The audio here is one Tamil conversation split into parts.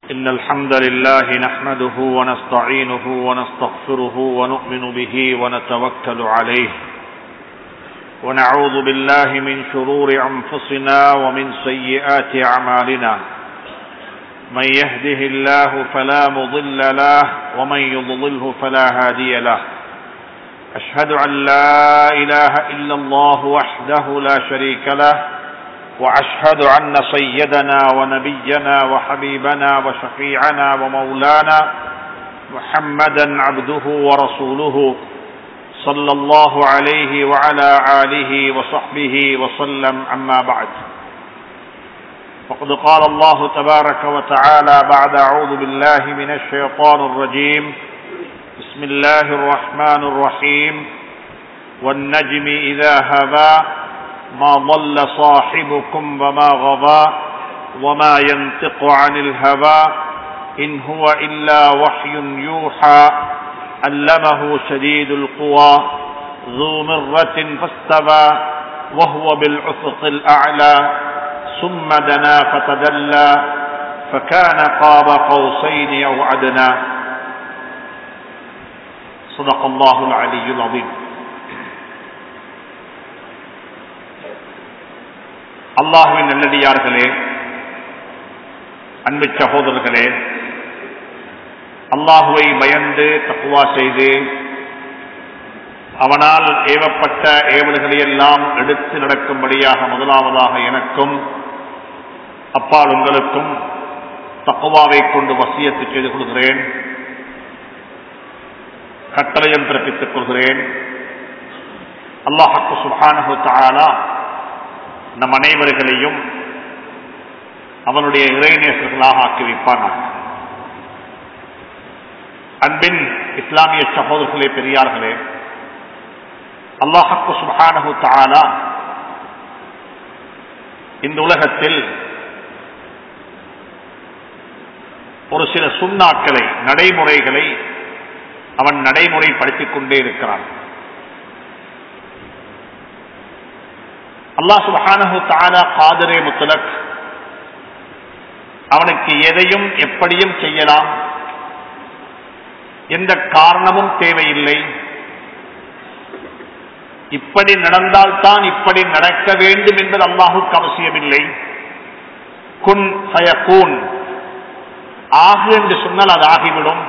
إن الحمد لله نحمده ونستعينه ونستغفره ونؤمن به ونتوكل عليه ونعوذ بالله من شرور أنفسنا ومن سيئات أعمالنا من يهده الله فلا مضل له ومن يضلله فلا هادي له أشهد أن لا إله إلا الله وحده لا شريك له واشهد ان سيدنا ونبينا وحبيبنا وشفيعنا ومولانا محمدا عبده ورسوله صلى الله عليه وعلى اله وصحبه وسلم اما بعد فقد قال الله تبارك وتعالى بعد اعوذ بالله من الشيطان الرجيم بسم الله الرحمن الرحيم والنجم اذا هوى ما ضل صاحبكم وما غضى وما ينطق عن الهوى إن هو إلا وحي يوحى علمه شديد القوى ذو مرة فاستوى وهو بالعفق الأعلى ثم دنا فتدلى فكان قاب قوسين أو أدنى صدق الله العلي العظيم அல்லாஹுவின் நல்லடியார்களே அன்பு சகோதரர்களே அல்லாஹுவை பயந்து தக்குவா செய்து அவனால் ஏவப்பட்ட ஏவல்களை எல்லாம் எடுத்து நடக்கும்படியாக முதலாவதாக எனக்கும் அப்பால் உங்களுக்கும் தக்குவாவை கொண்டு வசியத்து செய்து கொள்கிறேன் கட்டளையம் பிறப்பித்துக் கொள்கிறேன் அல்லாஹு சுஹானு தாலா நம் அனைவர்களையும் அவனுடைய இறைநேசர்களாக ஆக்கி வைப்பானாக அன்பின் இஸ்லாமிய சகோதரர்களே பெரியார்களே அல்லாஹக்கு சுபானு தாலா இந்த உலகத்தில் ஒரு சில சுண்ணாக்களை நடைமுறைகளை அவன் நடைமுறைப்படுத்திக் கொண்டே இருக்கிறான் அல்லாஹ் சுபஹானஹு தாலா காதரே முத்தலக் அவனுக்கு எதையும் எப்படியும் செய்யலாம் எந்த காரணமும் தேவையில்லை இப்படி நடந்தால்தான் இப்படி நடக்க வேண்டும் என்பது அல்லாஹுக்கு அவசியமில்லை குன் சயக்கூன் ஆகு என்று சொன்னால் அது ஆகிவிடும்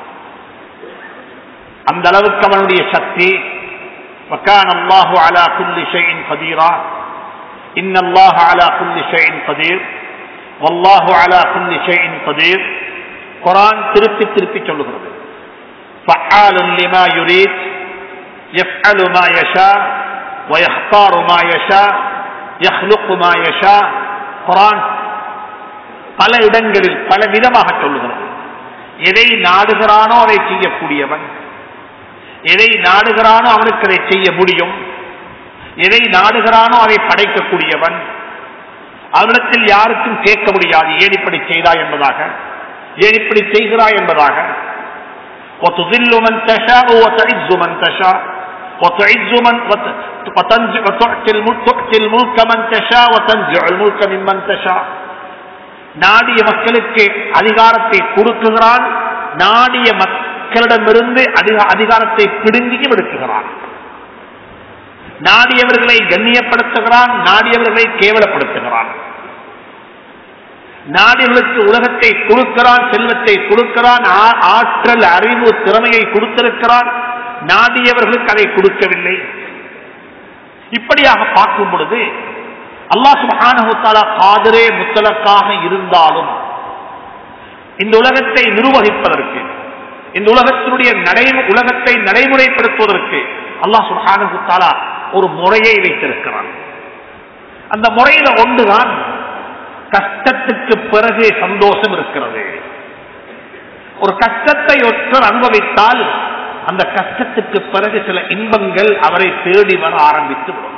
அந்த அளவுக்கு அவனுடைய சக்தி وكان الله على كل شيء قديرا إن الله على كل شيء قدير والله على كل شيء قدير குரான் திருப்பி திருப்பி சொல்லுகிறது فعال لما يريد يفعل ما يشاء ويختار ما يشاء يخلق ما يشاء குரான் பல இடங்களில் பல விதமாக சொல்லுகிறது எதை நாடுகிறானோ அதை செய்யக்கூடியவன் எதை நாடுகிறானோ அவனுக்கு அதை செய்ய முடியும் எதை நாடுகிறானோ அதை படைக்கக்கூடியவன் அவனிடத்தில் யாருக்கும் கேட்க முடியாது ஏன் இப்படி செய்தாய் என்பதாக ஏன் இப்படி செய்கிறாய் என்பதாக وتضل من تشاء وتعز من تشاء وتعز من وتؤتي الملك من تشاء وتنزع الملك ممن تشاء நாடிய மக்களுக்கு அதிகாரத்தை கொடுக்குகிறான் நாடிய மக்களிடமிருந்து அதிகாரத்தை பிடுங்கியும் எடுக்குகிறான் நாடியவர்களை கண்ணியப்படுத்துகிறான் நாடியவர்களை கேவலப்படுத்துகிறான் நாடியவர்களுக்கு உலகத்தை கொடுக்கிறான் செல்வத்தை கொடுக்கிறான் ஆற்றல் அறிவு திறமையை கொடுத்திருக்கிறான் நாடியவர்களுக்கு அதை கொடுக்கவில்லை இப்படியாக பார்க்கும் பொழுது அல்லாஹ் சுபானஹாலா காதரே முத்தலக்காக இருந்தாலும் இந்த உலகத்தை நிர்வகிப்பதற்கு இந்த உலகத்தினுடைய நடை உலகத்தை நடைமுறைப்படுத்துவதற்கு அல்லாஹ் சுல்ஹானா ஒரு முறையை வைத்திருக்கிறான் அந்த முறையில ஒன்றுதான் கஷ்டத்துக்கு பிறகு சந்தோஷம் இருக்கிறது ஒரு கஷ்டத்தை ஒற்றர் அனுபவித்தால் அந்த கஷ்டத்துக்கு பிறகு சில இன்பங்கள் அவரை தேடி வர ஆரம்பித்து விடும்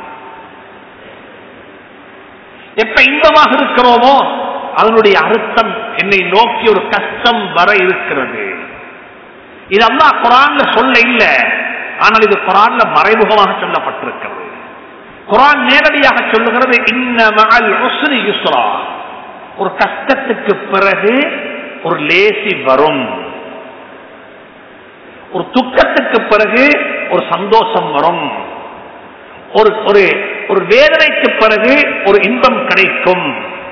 எப்ப இன்பமாக இருக்கிறோமோ அதனுடைய அர்த்தம் என்னை நோக்கி ஒரு கஷ்டம் வர இருக்கிறது இது அல்லா குரான்ல சொல்ல இல்ல ஆனால் இது குரான்ல மறைமுகமாக சொல்லப்பட்டிருக்கிறது குரான் நேரடியாக சொல்லுகிறது இன்ன மகள் யுஸ்ரா ஒரு கஷ்டத்துக்கு பிறகு ஒரு லேசி வரும் ஒரு துக்கத்துக்கு பிறகு ஒரு சந்தோஷம் வரும் ஒரு ஒரு ஒரு வேதனைக்கு பிறகு ஒரு இன்பம் கிடைக்கும்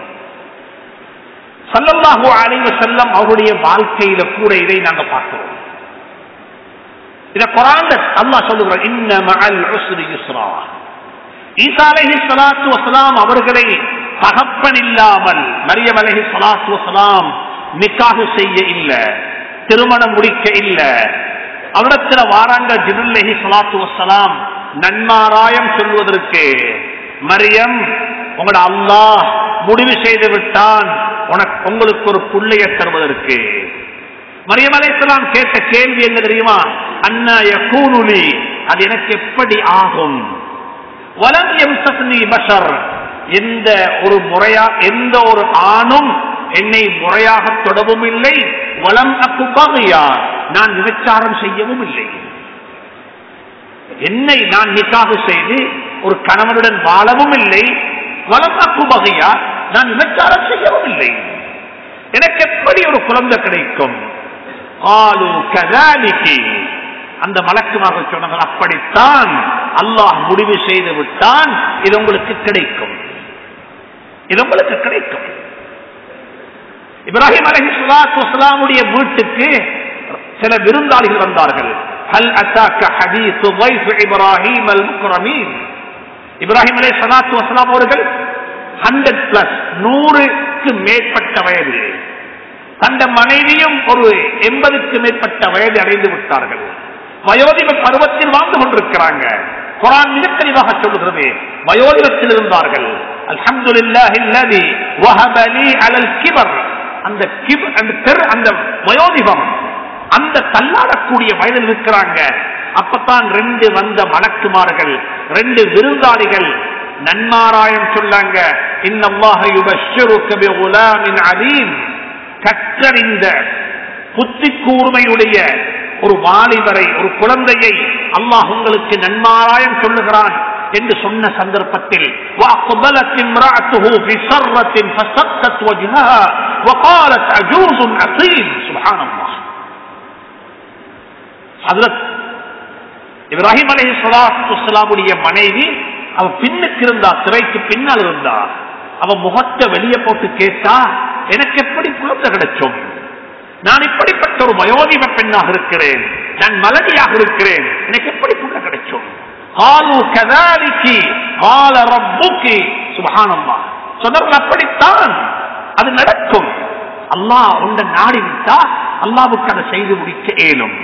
சல்லல்லாஹு அலைஹி செல்லம் அவருடைய வாழ்க்கையில கூட இதை நாங்க பார்க்கிறோம் இத குரான் அல்லாஹ் சொல்லுகிறார் இன்ன மஅல் உஸ்ரி யுஸ்ரா ஈசா அலைஹி ஸலாத்து வஸலாம் அவர்களை தகப்பன் இல்லாமல் மரியம் அலைஹி ஸலாத்து வஸலாம் நிக்காஹ் செய்ய இல்ல திருமணம் முடிக்க இல்ல அவரிடத்துல வாராங்க ஜிபுல்லஹி ஸலாத்து வஸலாம் நன்மாராயம் சொல்வதற்கு மரியம் உங்களோட அல்லாஹ் முடிவு செய்து விட்டான் உனக்கு உங்களுக்கு ஒரு புள்ளைய தருவதற்கு மரியம் அலைஹிஸ்ஸலாம் கேட்ட கேள்வி என்ன தெரியுமா அண்ணா யகூனுலி அது எனக்கு எப்படி ஆகும் வலம் எம்சஸ்னி பஷர் எந்த ஒரு முறையா எந்த ஒரு ஆணும் என்னை முறையாக தொடவும் இல்லை வலம் அக்குபகையா நான் விபச்சாரம் செய்யவும் இல்லை என்னை நான் நிக்காக செய்து ஒரு கணவனுடன் வாழவும் இல்லை வலம் அக்குபகையா நான் விபச்சாரம் செய்யவும் இல்லை எனக்கு எப்படி ஒரு குழந்தை கிடைக்கும் ஆலு கதாலிக்கு அந்த மலக்குமாக சொன்னார்கள் அப்படித்தான் அல்லாஹ் முடிவு செய்து விட்டான் இது உங்களுக்கு கிடைக்கும் இது உங்களுக்கு கிடைக்கும் இப்ராஹிம் அலஹி சுலாத்து வஸ்லாமுடைய வீட்டுக்கு சில விருந்தாளிகள் வந்தார்கள் ஹல் அத்தாக்க ஹதீஸ் ضيف இப்ராஹிம் அல் முக்ரமீன் இப்ராஹிம் அலை சலாத்து வஸ்லாம் அவர்கள் ஹண்ட்ரட் பிளஸ் நூறுக்கு மேற்பட்ட வயது தந்த மனைவியும் ஒரு எண்பதுக்கு மேற்பட்ட வயது அடைந்து விட்டார்கள் வயோதிப பருவத்தில் வாழ்ந்து கொண்டிருக்கிறாங்க குரான் மிக தெளிவாக சொல்லுகிறது வயோதிபத்தில் இருந்தார்கள் அல்ஹம்துலில்லாஹி அல்லதி வஹப லீ அலல் கிபர் அந்த கிப் அந்த தெரு அந்த வயோதிபம் அந்த தள்ளாடக்கூடிய வயதில் இருக்கிறாங்க அப்பதான் ரெண்டு வந்த மலக்குமார்கள் ரெண்டு விருந்தாளிகள் நன்மாராயம் சொல்லாங்க இன்னல்லாஹ யுபஷ்ஷிருக பிகுலாமின் அலீம் கற்றறிந்த புத்தி கூர்மையுடைய ஒரு வாலிபரை ஒரு குழந்தையை அல்லாஹ் உங்களுக்கு நன்மாராயம் சொல்லுகிறான் என்று சொன்ன சந்தர்ப்பத்தில் وَأَقْبَلَتِ امْرَأَتُهُ بِسَرَّةٍ فَسَكَّتْ وَجْهَهَا وَقَالَتْ عَجُوزٌ عَقِيمٌ سبحان الله ஹஜ்ரத் இப்ராஹிம் அலைஹி ஸலாத்து வஸலாமுடைய மனைவி அவ பின்னுக்கு இருந்தா திரைக்கு பின்னால் இருந்தா அவ முகத்தை வெளியே போட்டு கேட்டா எனக்கு எப்படி குழந்தை கிடைச்சும் நான் இப்படிப்பட்ட ஒரு வயோதிப பெண்ணாக இருக்கிறேன் நான் மலடியாக இருக்கிறேன் எனக்கு எப்படி புள்ள கிடைச்சும் காலு கதாலிக்கு கால ரப்புக்கு சுபஹானம்மா சொன்னார்கள் அப்படித்தான் அது நடக்கும் அல்லாஹ் உண்ட நாடி விட்டா அல்லாவுக்கு அதை செய்து முடிக்க இயலும்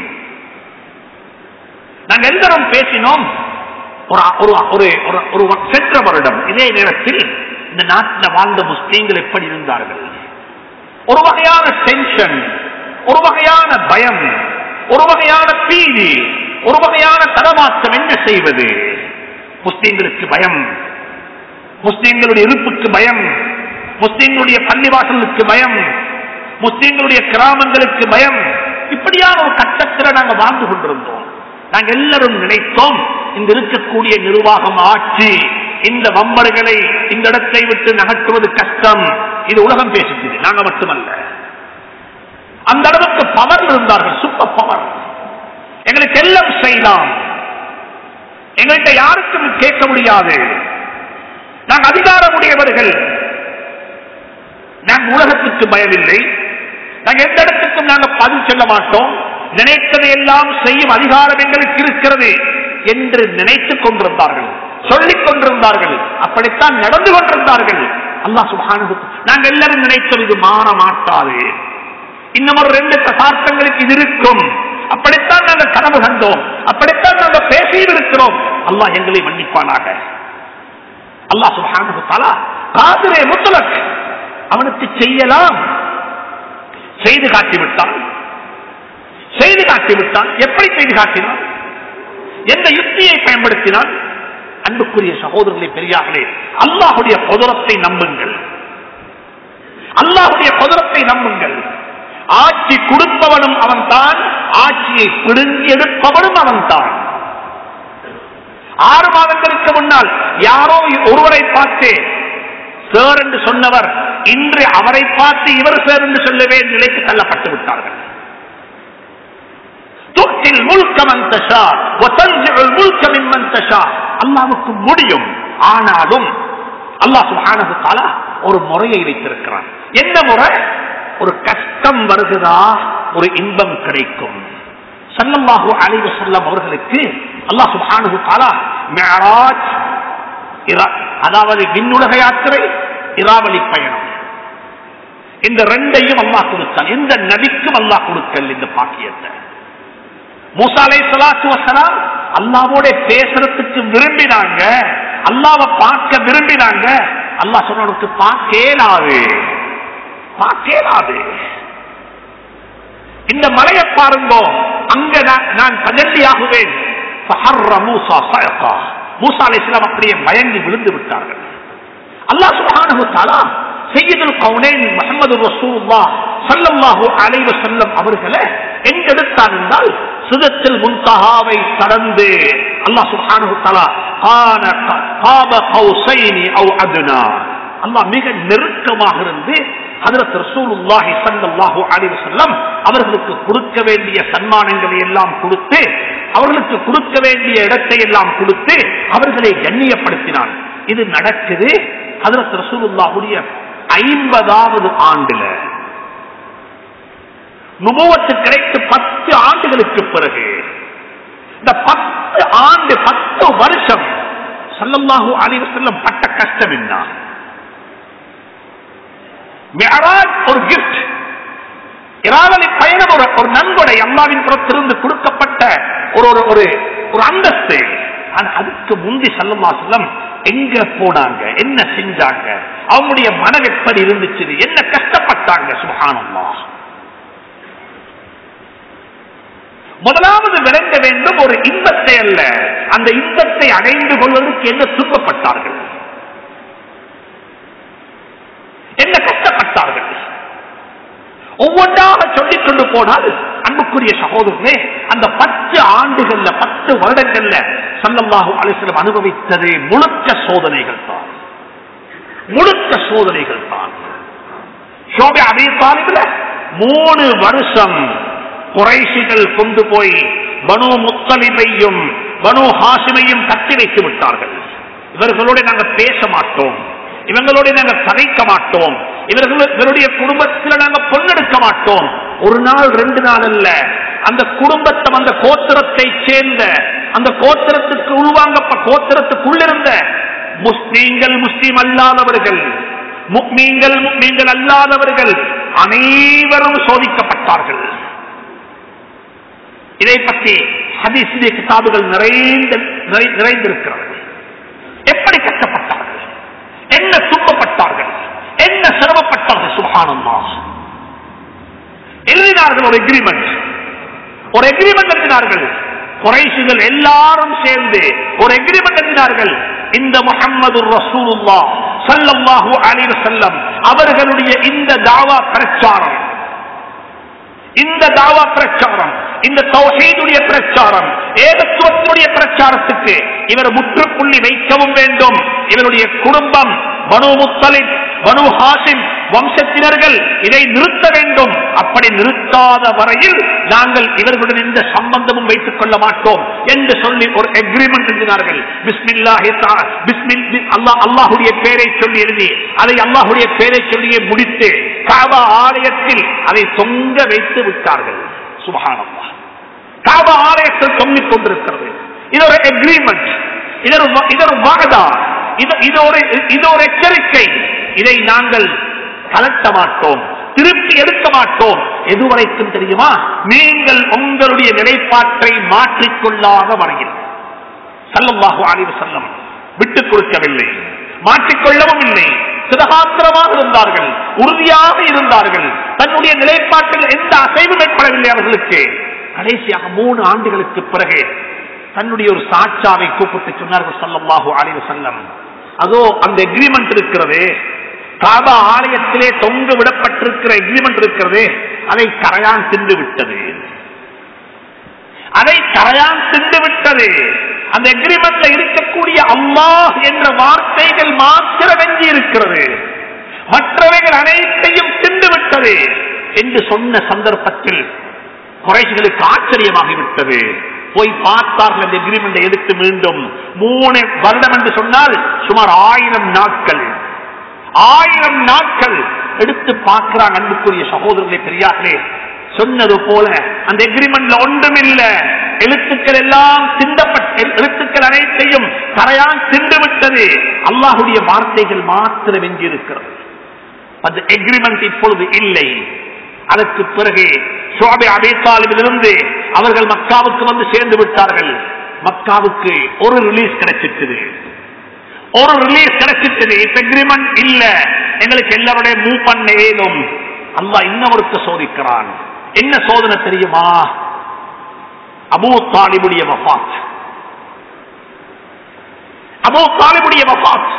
நாங்க எல்லாரும் பேசினோம் ஒரு ஒரு ஒரு ஒரு சென்ற வருடம் இதே நேரத்தில் இந்த நாட்டில் வாழ்ந்த முஸ்லீம்கள் எப்படி இருந்தார்கள் ஒரு வகையான டென்ஷன் ஒரு வகையான பயம் ஒரு வகையான பீதி ஒரு வகையான தடமாற்றம் என்ன செய்வது முஸ்லீம்களுக்கு பயம் முஸ்லீம்களுடைய இருப்புக்கு பயம் முஸ்லீம்களுடைய பள்ளிவாசலுக்கு பயம் முஸ்லீம்களுடைய கிராமங்களுக்கு பயம் இப்படியான ஒரு கட்டத்தில் நாங்கள் வாழ்ந்து கொண்டிருந்தோம் நாங்கள் எல்லாரும் நினைத்தோம் இந்த இருக்கக்கூடிய நிர்வாகம் ஆட்சி இந்த வம்பர்களை இந்த இடத்தை விட்டு நகற்றுவது கஷ்டம் இது உலகம் பேசுகிறது நாங்க மட்டுமல்ல அந்த அளவுக்கு பவர் இருந்தார்கள் சூப்பர் பவர் எங்களுக்கு எல்லாம் செய்யலாம் எங்கள்கிட்ட யாருக்கும் கேட்க முடியாது நாங்கள் அதிகாரமுடையவர்கள் நாங்கள் உலகத்துக்கு பயமில்லை நாங்கள் எந்த இடத்துக்கும் நாங்கள் பதில் சொல்ல மாட்டோம் நினைத்ததை எல்லாம் செய்யும் அதிகாரம் எங்களுக்கு இருக்கிறது என்று நினைத்துக் கொண்டிருந்தார்கள் சொல்லிக் கொண்டிருந்தார்கள் அப்படித்தான் நடந்து கொண்டிருந்தார்கள் அல்லா சுபானு நாங்கள் எல்லாரும் நினைத்தோம் இது மாற மாட்டாது இன்னும் ஒரு ரெண்டு தசார்த்தங்களுக்கு இது இருக்கும் அப்படித்தான் நாங்கள் கனவு கண்டோம் அப்படித்தான் நாங்கள் பேசியும் இருக்கிறோம் அல்லாஹ் எங்களை மன்னிப்பானாக அல்லாஹ் சுபானு தலா காதிரே முத்தலக் அவனுக்கு செய்யலாம் செய்து காட்டிவிட்டான் செய்து காட்டிவிட்டான் எப்படி செய்து காட்டினான் எந்த யுக்தியை பயன்படுத்தினான் அன்புக்குரிய சகோதரர்களை பெரியார்களே அல்லாஹுடைய பொதுரத்தை நம்புங்கள் அல்லாஹுடைய பொதுரத்தை நம்புங்கள் ஆட்சி கொடுப்பவனும் அவன் தான் ஆட்சியை பிடுங்கி எடுப்பவனும் அவன் தான் ஆறு மாதங்களுக்கு முன்னால் யாரோ ஒருவரை பார்த்து சேர் என்று சொன்னவர் இன்று அவரை பார்த்து இவர் சேர் என்று சொல்லவே நிலைக்கு தள்ளப்பட்டு விட்டார்கள் துத்தில் முல்கமன் தஷா ஒத்தஞ்சிகள் முல்கமின் தஷா அல்லாவுக்கு முடியும் ஆனாலும் அல்லாஹ் சுப்ஹானஹு தஆலா ஒரு முறையை வைத்திருக்கிறான் என்ன முறை ஒரு கஷ்டம் வருகிறதா ஒரு இன்பம் கிடைக்கும் ஸல்லல்லாஹு அலைஹி வஸல்லம் அவர்களுக்கு அல்லாஹ் சுப்ஹானஹு தஆலா மிஅராஜ் இரா- அதாவது விண்ணுலக யாத்திரை இராவலி பயணம் இந்த ரெண்டையும் அல்லாஹ் கொடுத்தான் எந்த நபிக்கும் அல்லாஹ் கொடுக்கல் இந்த பாக்கியத்தை மூசா அலை சலாத்து வசலாம் அல்லாவோட பேசுறதுக்கு விரும்பினாங்க அல்லாவை பார்க்க விரும்பினாங்க அல்லாஹ் சொன்னவனுக்கு பார்க்கலாது பார்க்கலாது இந்த மலையை பாருங்கோ அங்க நான்- நான் தஜல்லியாகுவேன் ஃபஹர்ர மூசா சயகா. மூசா அலைஹிஸ்ஸலாம் அப்படியே மயங்கி விழுந்து விட்டார்கள் அல்லாஹ் சுப்ஹானஹு தஆலா சையதுல் கவுனைன் முஹம்மது ரசூலுல்லாஹ் ஸல்லல்லாஹு அலைஹி வஸல்லம் அவர்களை எங்கெடுத்தான் என்றால் சுதத்தில் முன்தஹாவை கடந்து அல்லாஹ் சுப்ஹானஹு தஆலா கான க- காப கௌசைனி அவ் அத்னா அல்லாஹ் மிக நெருக்கமாக இருந்து ஹஜரத் ரசூலுல்லாஹி ஸல்லல்லாஹு அலைஹி வஸல்லம் அவர்களுக்கு கொடுக்க வேண்டிய சன்மானங்களை எல்லாம் கொடுத்து அவர்களுக்கு கொடுக்க வேண்டிய இடத்தை எல்லாம் கொடுத்து அவர்களை கண்ணியப்படுத்தினான் இது நடக்குது ஹஜரத் ரசூலுல்லாஹுடைய ஐம்பதாவது ஆண்டுல நுபுவத்து கிடைத்து பத்து ஆண்டுகளுக்கு பிறகு இந்த பத்து ஆண்டு பத்து வருஷம் சல்லல்லாஹு அலைஹி வஸல்லம் பட்ட கஷ்டம் என்ன மிஅராஜ் ஒரு கிஃப்ட் இராவலி பயணம் ஒரு ஒரு நன்கொடை அல்லாவின் புறத்திலிருந்து கொடுக்கப்பட்ட ஒரு ஒரு ஒரு ஒரு அந்தஸ்து ஆனா அதுக்கு முந்தி சல்லல்லா செல்லம் எங்க போனாங்க என்ன செஞ்சாங்க அவங்களுடைய மனம் எப்படி இருந்துச்சு என்ன கஷ்டப்பட்டாங்க சுகானம்மா முதலாவது விளங்க வேண்டும் ஒரு இன்பத்தை அல்ல அந்த இன்பத்தை அடைந்து கொள்வதற்கு என்ன துன்பப்பட்டார்கள் என்ன கஷ்டப்பட்டார்கள் ஒவ்வொன்றாக சொல்லிக் கொண்டு போனால் அன்புக்குரிய சகோதரர்களே அந்த பத்து ஆண்டுகள்ல பத்து வருடங்கள்ல சல்லல்லாஹு அலிஸ்லம் அனுபவித்தது முழுக்க சோதனைகள் தான் முழுக்க சோதனைகள் தான் ஷோபே அபி தாலிபில் மூணு வருஷம் குறைசிகள் கொண்டு போய் பனு முத்தலிமையும் பனு ஹாசிமையும் கட்டி வைத்து விட்டார்கள் இவர்களோட நாங்கள் பேச மாட்டோம் இவங்களோட நாங்கள் கதைக்க மாட்டோம் இவர்கள் இவருடைய குடும்பத்தில் நாங்கள் பொண்ணெடுக்க மாட்டோம் ஒரு நாள் ரெண்டு நாள் அல்ல அந்த குடும்பத்தை அந்த கோத்திரத்தை சேர்ந்த அந்த கோத்திரத்துக்கு உள்வாங்கப்ப கோத்திரத்துக்குள்ளிருந்த முஸ்லீம்கள் முஸ்லீம் அல்லாதவர்கள் முக்மீன்கள் முக்மீன்கள் அல்லாதவர்கள் அனைவரும் சோதிக்கப்பட்டார்கள் இதை பற்றி ஹதீசிலே கிதாபுகள் நிறைந்த நிறை- நிறைந்திருக்கிறது எப்படி கஷ்டப்பட்டார்கள் என்ன துன்பப்பட்டார்கள் என்ன சிரமப்பட்டார்கள் சுபானம்மா எழுதினார்கள் ஒரு எக்ரிமெண்ட் ஒரு எக்ரிமெண்ட் எழுதினார்கள் குறைசுகள் எல்லாரும் சேர்ந்து ஒரு எக்ரிமெண்ட் எழுதினார்கள் இந்த முகம்மது ரசூலுல்லா ஸல்லல்லாஹு அலைஹி வஸல்லம் அவர்களுடைய இந்த தாவா பிரச்சாரம் இந்த தாவா பிரச்சாரம் இந்த தௌஹீதுடைய பிரச்சாரம் ஏகத்துவத்தினுடைய பிரச்சாரத்துக்கு இவர் முற்றுப்புள்ளி வைக்கவும் வேண்டும் இவருடைய குடும்பம் பனு முத்தலிப் பனு ஹாசிம் வம்சத்தினர்கள் இதை நிறுத்த வேண்டும் அப்படி நிறுத்தாத வரையில் நாங்கள் இவர்களுடன் எந்த சம்பந்தமும் வைத்துக் கொள்ள மாட்டோம் என்று சொல்லி ஒரு எக்ரிமெண்ட் எழுதினார்கள் பிஸ்மில்லாஹி தா- பிஸ்மில் பி- அல்லாஹ் அல்லாஹுடைய பெயரை சொல்லி எழுதி அதை அல்லாஹுடைய பெயரை சொல்லியே முடித்து காபா ஆலயத்தில் அதை தொங்க வைத்து விட்டார்கள் சுபஹானல்லாஹ் காபா ஆலயத்தில் தொங்கிக் கொண்டிருக்கிறது இது ஒரு எக்ரிமெண்ட் இது ஒரு வ- இது ஒரு வாதா இது இது ஒரு இது ஒரு எச்சரிக்கை இதை நாங்கள் கலட்ட மாட்டோம் திருப்பி எடுக்க மாட்டோம் எதுவரைக்கும் தெரியுமா நீங்கள் உங்களுடைய நிலைப்பாட்டை மாற்றிக்கொள்ளாத வரையில் சல்லல்லாஹு அலைஹி வஸல்லம் விட்டுக் கொடுக்கவில்லை மாற்றிக்கொள்ளவும் இல்லை சிதகாத்திரமாக இருந்தார்கள் உறுதியாக இருந்தார்கள் தன்னுடைய நிலைப்பாட்டில் எந்த அசைவும் ஏற்படவில்லை அவர்களுக்கு கடைசியாக மூணு ஆண்டுகளுக்கு பிறகு தன்னுடைய ஒரு சாட்சாவை கூப்பிட்டு சொன்னார்கள் சல்லல்லாஹு அலைஹி வஸல்லம் அதோ அந்த எக்ரிமெண்ட் இருக்கிறது காபா ஆலயத்திலே தொங்க விடப்பட்டிருக்கிற எக்ரிமெண்ட் இருக்கிறது அதை கரையான் தின்று விட்டது அதை கரையான் தின்று விட்டது அந்த எக்ரிமெண்ட்ல இருக்கக்கூடிய அல்லாஹ் என்ற வார்த்தைகள் மாத்திரம் எஞ்சி இருக்கிறது மற்றவைகள் அனைத்தையும் திண்டு விட்டது என்று சொன்ன சந்தர்ப்பத்தில் குறைகளுக்கு ஆச்சரியமாகிவிட்டது போய் பார்த்தார்கள் அந்த எக்ரிமெண்டை எடுத்து மீண்டும் மூணு வருடம் என்று சொன்னால் சுமார் ஆயிரம் நாட்கள் ஆயிரம் நாட்கள் எடுத்து பார்க்கிறாங்க அன்புக்குரிய சகோதரர்களே பெரியார்களே சொன்னது போல அந்த எக்ரிமெண்ட்ல ஒன்றும் இல்ல எழுத்துக்கள் எல்லாம் திண்டப்பட்ட எழுத்துக்கள் அனைத்தையும் கரையான் திண்டு விட்டது அல்லாஹுடைய வார்த்தைகள் மாத்திரம் எஞ்சியிருக்கிறது அந்த எக்ரிமெண்ட் இப்பொழுது இல்லை அதற்கு பிறகு ஷோபை அபேத்தாலிலிருந்து அவர்கள் மக்காவுக்கு வந்து சேர்ந்து விட்டார்கள் மக்காவுக்கு ஒரு ரிலீஸ் கிடைச்சிட்டது ஒரு ரிலீஸ் கிடைச்சிட்டது இப்ப எக்ரிமெண்ட் இல்ல எங்களுக்கு எல்லாருடைய மூவ் பண்ண ஏதும் அல்லாஹ் இன்னொருத்த சோதிக்கிறான் என்ன சோதனை தெரியுமா அபூ தாலிபுடைய வஃபாத் அபூ தாலிபுடைய வஃபாத்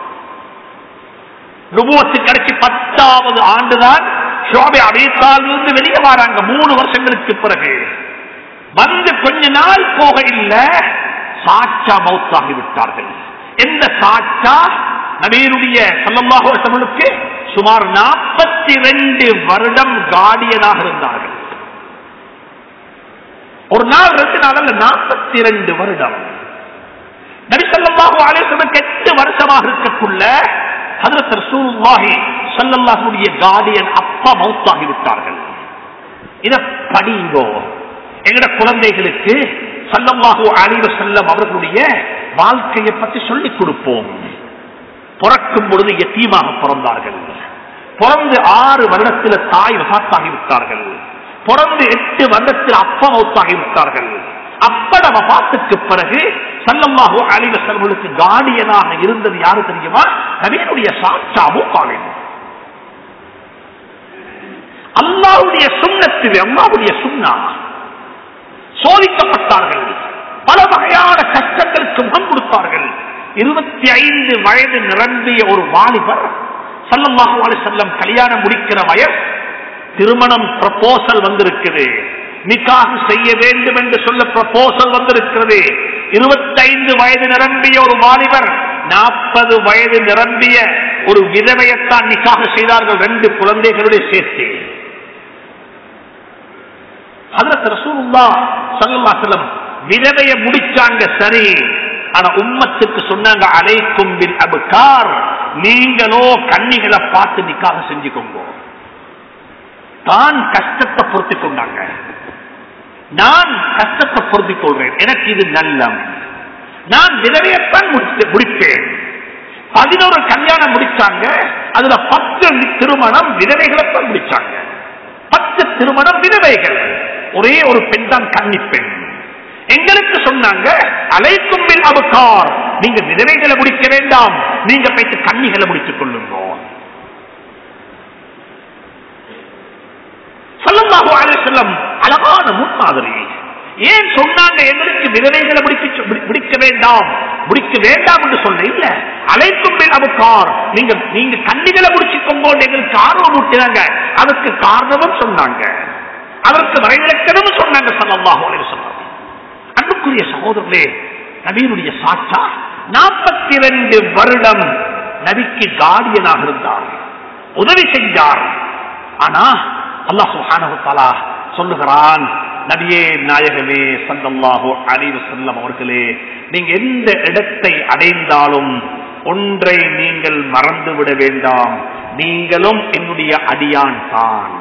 நுபுவத்து கிடைச்சி பத்தாவது ஆண்டுதான் ஷோபை அபேத்தாலிருந்து வெளியே வராங்க மூணு வருஷங்களுக்கு பிறகு வந்து கொஞ்ச நாள் போக இல்ல சாட்சா மௌத்தாகி விட்டார்கள் எந்த சாட்சா நபீருடைய சல்லல்லாஹுக்கு சுமார் நாற்பத்தி ரெண்டு வருடம் காடியனாக இருந்தார்கள் ஒரு நாள் ரெண்டு நாள் அல்ல நாற்பத்தி ரெண்டு வருடம் நபி சல்லாஹூ அலேசனுக்கு எட்டு வருஷமாக இருக்கக்குள்ள ஹதரத் ரசூலுல்லாஹி ஸல்லல்லாஹுடைய கார்டியன் அப்பா மௌத்தாகி விட்டார்கள் இத படிங்கோ எங்கட குழந்தைகளுக்கு சல்லல்லாஹு அலைஹி வஸல்லம் அவர்களுடைய வாழ்க்கையை பற்றி சொல்லிக் கொடுப்போம் பிறக்கும் பொழுது எத்தீமாக பிறந்தார்கள் பிறந்து ஆறு வருடத்தில் தாய் வசாத்தாகி விட்டார்கள் பிறந்து எட்டு வருடத்தில் அப்பா மௌத்தாகி விட்டார்கள் அப்பட வபாத்துக்கு பிறகு சல்லல்லாஹு அலைஹி வஸல்லுக்கு கார்டியனாக இருந்தது யாரு தெரியுமா நபியினுடைய சாட்சாபு காலின் அல்லாஹ்வுடைய சுண்ணத்தில் அல்லாஹ்வுடைய சுன்னா சோதிக்கப்பட்டார்கள் பல வகையான கஷ்டங்களுக்கு முகம் கொடுத்தார்கள் இருபத்தி ஐந்து வயது நிரம்பிய ஒரு வாலிபர் சல்லல்லாஹு அலைஹி வஸல்லம் கல்யாணம் முடிக்கிற வயசு திருமணம் ப்ரப்போசல் வந்திருக்குது நிக்காக செய்ய வேண்டும் என்று சொல்ல ப்ரப்போசல் வந்திருக்கிறது இருபத்தைந்து வயது நிரம்பிய ஒரு வாலிபர் நாற்பது வயது நிரம்பிய ஒரு விதவையத்தான் நிக்காக செய்தார்கள் ரெண்டு குழந்தைகளுடைய சேர்த்து ஹதரத் ரசூலுல்லாஹ் ஸல்லல்லாஹு அலைஹி வஸல்லம் விதவைய முடிச்சாங்க சரி ஆனா உம்மத்துக்கு சொன்னாங்க அலைக்கும் பில் அபுகார் நீங்களோ கன்னிகளை பார்த்து நிக்காக செஞ்சுக்கோங்க தான் கஷ்டத்தை பொருத்தி கொண்டாங்க நான் கஷ்டத்தை பொருத்தி கொள்றேன் எனக்கு இது நல்லம் நான் விதவையத்தான் முடித்து- முடிப்பேன் பதினோரு கல்யாணம் முடிச்சாங்க அதுல பத்து திருமணம் விதவைகளைத்தான் முடிச்சாங்க பத்து திருமணம் விதவைகள் ஒரே ஒரு பெண் தான் கன்னி பெண் எங்களுக்கு சொன்னாங்க அலைக்கும் பில் அபுகார் நீங்க விதவைகளை முடிக்க வேண்டாம் நீங்க போயிட்டு கன்னிகளை முடித்துக் கொள்ளுங்க சல்லல்லாஹு அலைஹி வஸல்லம் அழகான முன்மாதிரி ஏன் சொன்னாங்க எங்களுக்கு விதவைகளை முடிக்க முடி- முடிக்க வேண்டாம் முடிக்க வேண்டாம் என்று சொல்ல இல்ல அழைக்கும் பில் அபுக்கார் நீங்க நீங்க கண்ணிகளை முடிச்சுக்கோங்க எங்களுக்கு ஆர்வம் ஊட்டினாங்க அதுக்கு காரணமும் சொன்னாங்க அதற்கு வரைவிலக்கணமும் சொன்னாங்க சல்லல்லாஹு அலைஹி வஸல்லம் அன்புக்குரிய சகோதரர்களே நபியினுடைய சாட்சா நாற்பத்தி ரெண்டு வருடம் நபிக்கு கார்டியனாக இருந்தார் உதவி செஞ்சார் ஆனா அல்லாஹ் சுப்ஹானஹு தஆலா சொல்லுகிறான் நபியே நாயகமே ஸல்லல்லாஹு அலைஹி வஸல்லம் அவர்களே நீங்க எந்த இடத்தை அடைந்தாலும் ஒன்றை நீங்கள் மறந்துவிட வேண்டாம் நீங்களும் என்னுடைய அடியான் தான்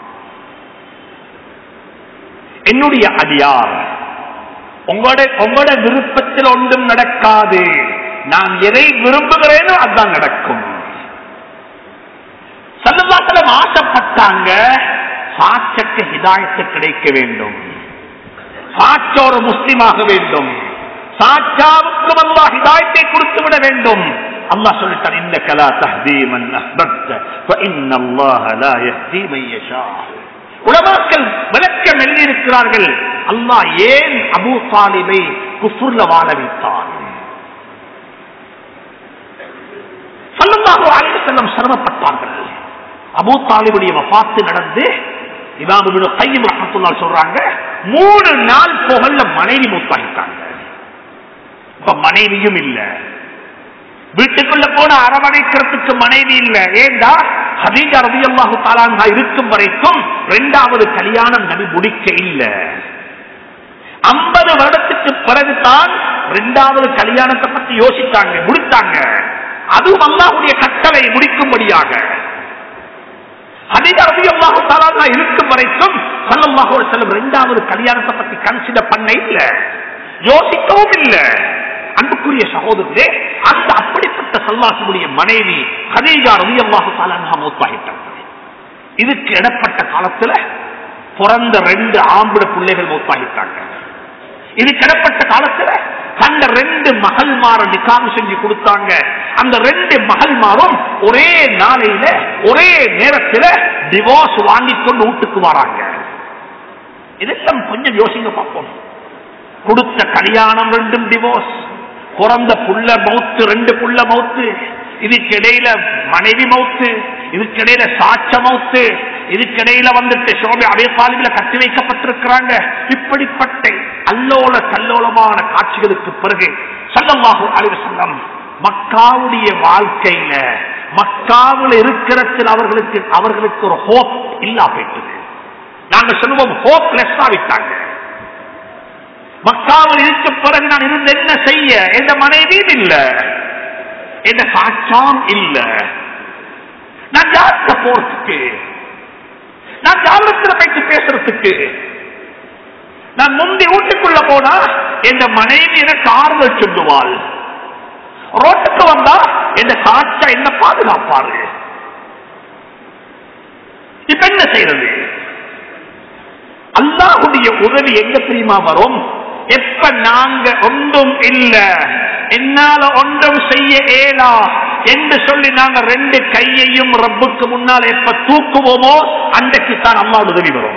என்னுடைய அடியார் உங்களோட உங்களோட விருப்பத்தில் ஒன்றும் நடக்காது நான் எதை விரும்புகிறேனோ அதுதான் நடக்கும் சல்லல்லாத்தலம் ஆசைப்பட்டாங்க சாட்சக்கு ஹிதாயத்து கிடைக்க வேண்டும் சாட்ச ஒரு முஸ்லிமாக வேண்டும் சாட்சாவுக்கும் அல்லாஹ் ஹிதாயத்தை கொடுத்து விட வேண்டும் அல்லாஹ் சொல்லிட்டான் இந்த கலா தஹ்தி மன் அஹ்பப்த فإن الله لا يهدي من يشاء உலமாக்கள் விளக்கம் எழுதியிருக்கிறார்கள் அல்லாஹ் ஏன் அபூ தாலிபை குஃபுர்ல வாழ வைத்தான் சல்லல்லாஹு அலைஹி வஸல்லம் சிரமப்பட்டார்கள் அபூ தாலிபுடைய வஃபாத்து நடந்து இமாம் இப்னு கையம் ரஹ்மத்துல்லாஹி சொல்றாங்க மூணு நாள் புகழ்ல மனைவி மூத்தாகிட்டாங்க இப்ப மனைவியும் இல்ல வீட்டுக்குள்ள போன அரவணைக்கிறதுக்கு மனைவி இல்ல ஏண்டா ஹதீஜா ரதியல்லாஹு தாலான்ஹா இருக்கும் வரைக்கும் இரண்டாவது கல்யாணம் நபி முடிக்க இல்ல ஐம்பது வருடத்துக்கு பிறகுதான் இரண்டாவது கல்யாணத்தை பத்தி யோசித்தாங்க முடித்தாங்க அதுவும் அல்லாஹுடைய கட்டளை முடிக்கும்படியாக ஹதீஜா ரதியல்லாஹு தாலான்ஹா இருக்கும் வரைக்கும் ஸல்லல்லாஹு அலைஹி வஸல்லம் இரண்டாவது கல்யாணத்தை பத்தி கன்சிடர் பண்ண இல்ல யோசிக்கவும் இல்ல அன்புக்குரிய சகோதரர்களே அந்த அப்படிப்பட்ட சல்லாசுடைய மனைவி ஹதீஜா ரலியல்லாஹு தஆலா அன்ஹா மௌத்தாகிட்டாங்க இதுக்கு இடப்பட்ட காலத்துல பிறந்த ரெண்டு ஆம்பளை பிள்ளைகள் மௌத்தாகிட்டாங்க இதுக்கு இடப்பட்ட காலத்துல கண்ட ரெண்டு மகள்மார நிக்காம செஞ்சு கொடுத்தாங்க அந்த ரெண்டு மகள்மாரும் ஒரே நாளையில ஒரே நேரத்துல டிவோர்ஸ் வாங்கி கொண்டு வீட்டுக்கு வராங்க இதெல்லாம் கொஞ்சம் யோசிங்க பார்ப்போம் கொடுத்த கல்யாணம் ரெண்டும் டிவோர்ஸ் பிறந்த புள்ள மவுத்து ரெண்டு புள்ள மவுத்து இதுக்கிடையில மனைவி மவுத்து இதுக்கிடையில சாட்ச மவுத்து இதுக்கிடையில வந்துட்டு சோபை அதே பாலிவில கட்டி வைக்கப்பட்டிருக்கிறாங்க இப்படிப்பட்ட அல்லோல கல்லோலமான காட்சிகளுக்கு பிறகு சல்லல்லாஹு அலைஹி வஸல்லம் மக்காவுடைய வாழ்க்கையில மக்காவில் இருக்கிறத்தில் அவர்களுக்கு அவர்களுக்கு ஒரு ஹோப் இல்லா போயிட்டது நாங்க சொல்லுவோம் ஹோப்லெஸ் ஆகிட்டாங்க மக்காவில் இருக்க பிறகு நான் இருந்து என்ன செய்ய எந்த மனைவியும் இல்ல எந்த சாட்சாம் இல்ல நான் யாருக்க போறதுக்கு நான் யாரிடத்துல போயிட்டு பேசுறதுக்கு நான் முந்தி வீட்டுக்குள்ள போனா எந்த மனைவி எனக்கு ஆறுதல் சொல்லுவாள் ரோட்டுக்கு வந்தா எந்த சாட்சா என்ன பாதுகாப்பாரு இப்ப என்ன செய்யறது அல்லாஹுடைய உதவி எங்க தெரியுமா வரும் எப்ப நாங்க ஒன்றும் இல்ல என்னால ஒன்றும் செய்ய ஏலா என்று சொல்லி நாங்க ரெண்டு கையையும் ரப்புக்கு முன்னால் எப்ப தூக்குவோமோ அன்றைக்கு தான் அம்மாவோட உதவி வரும்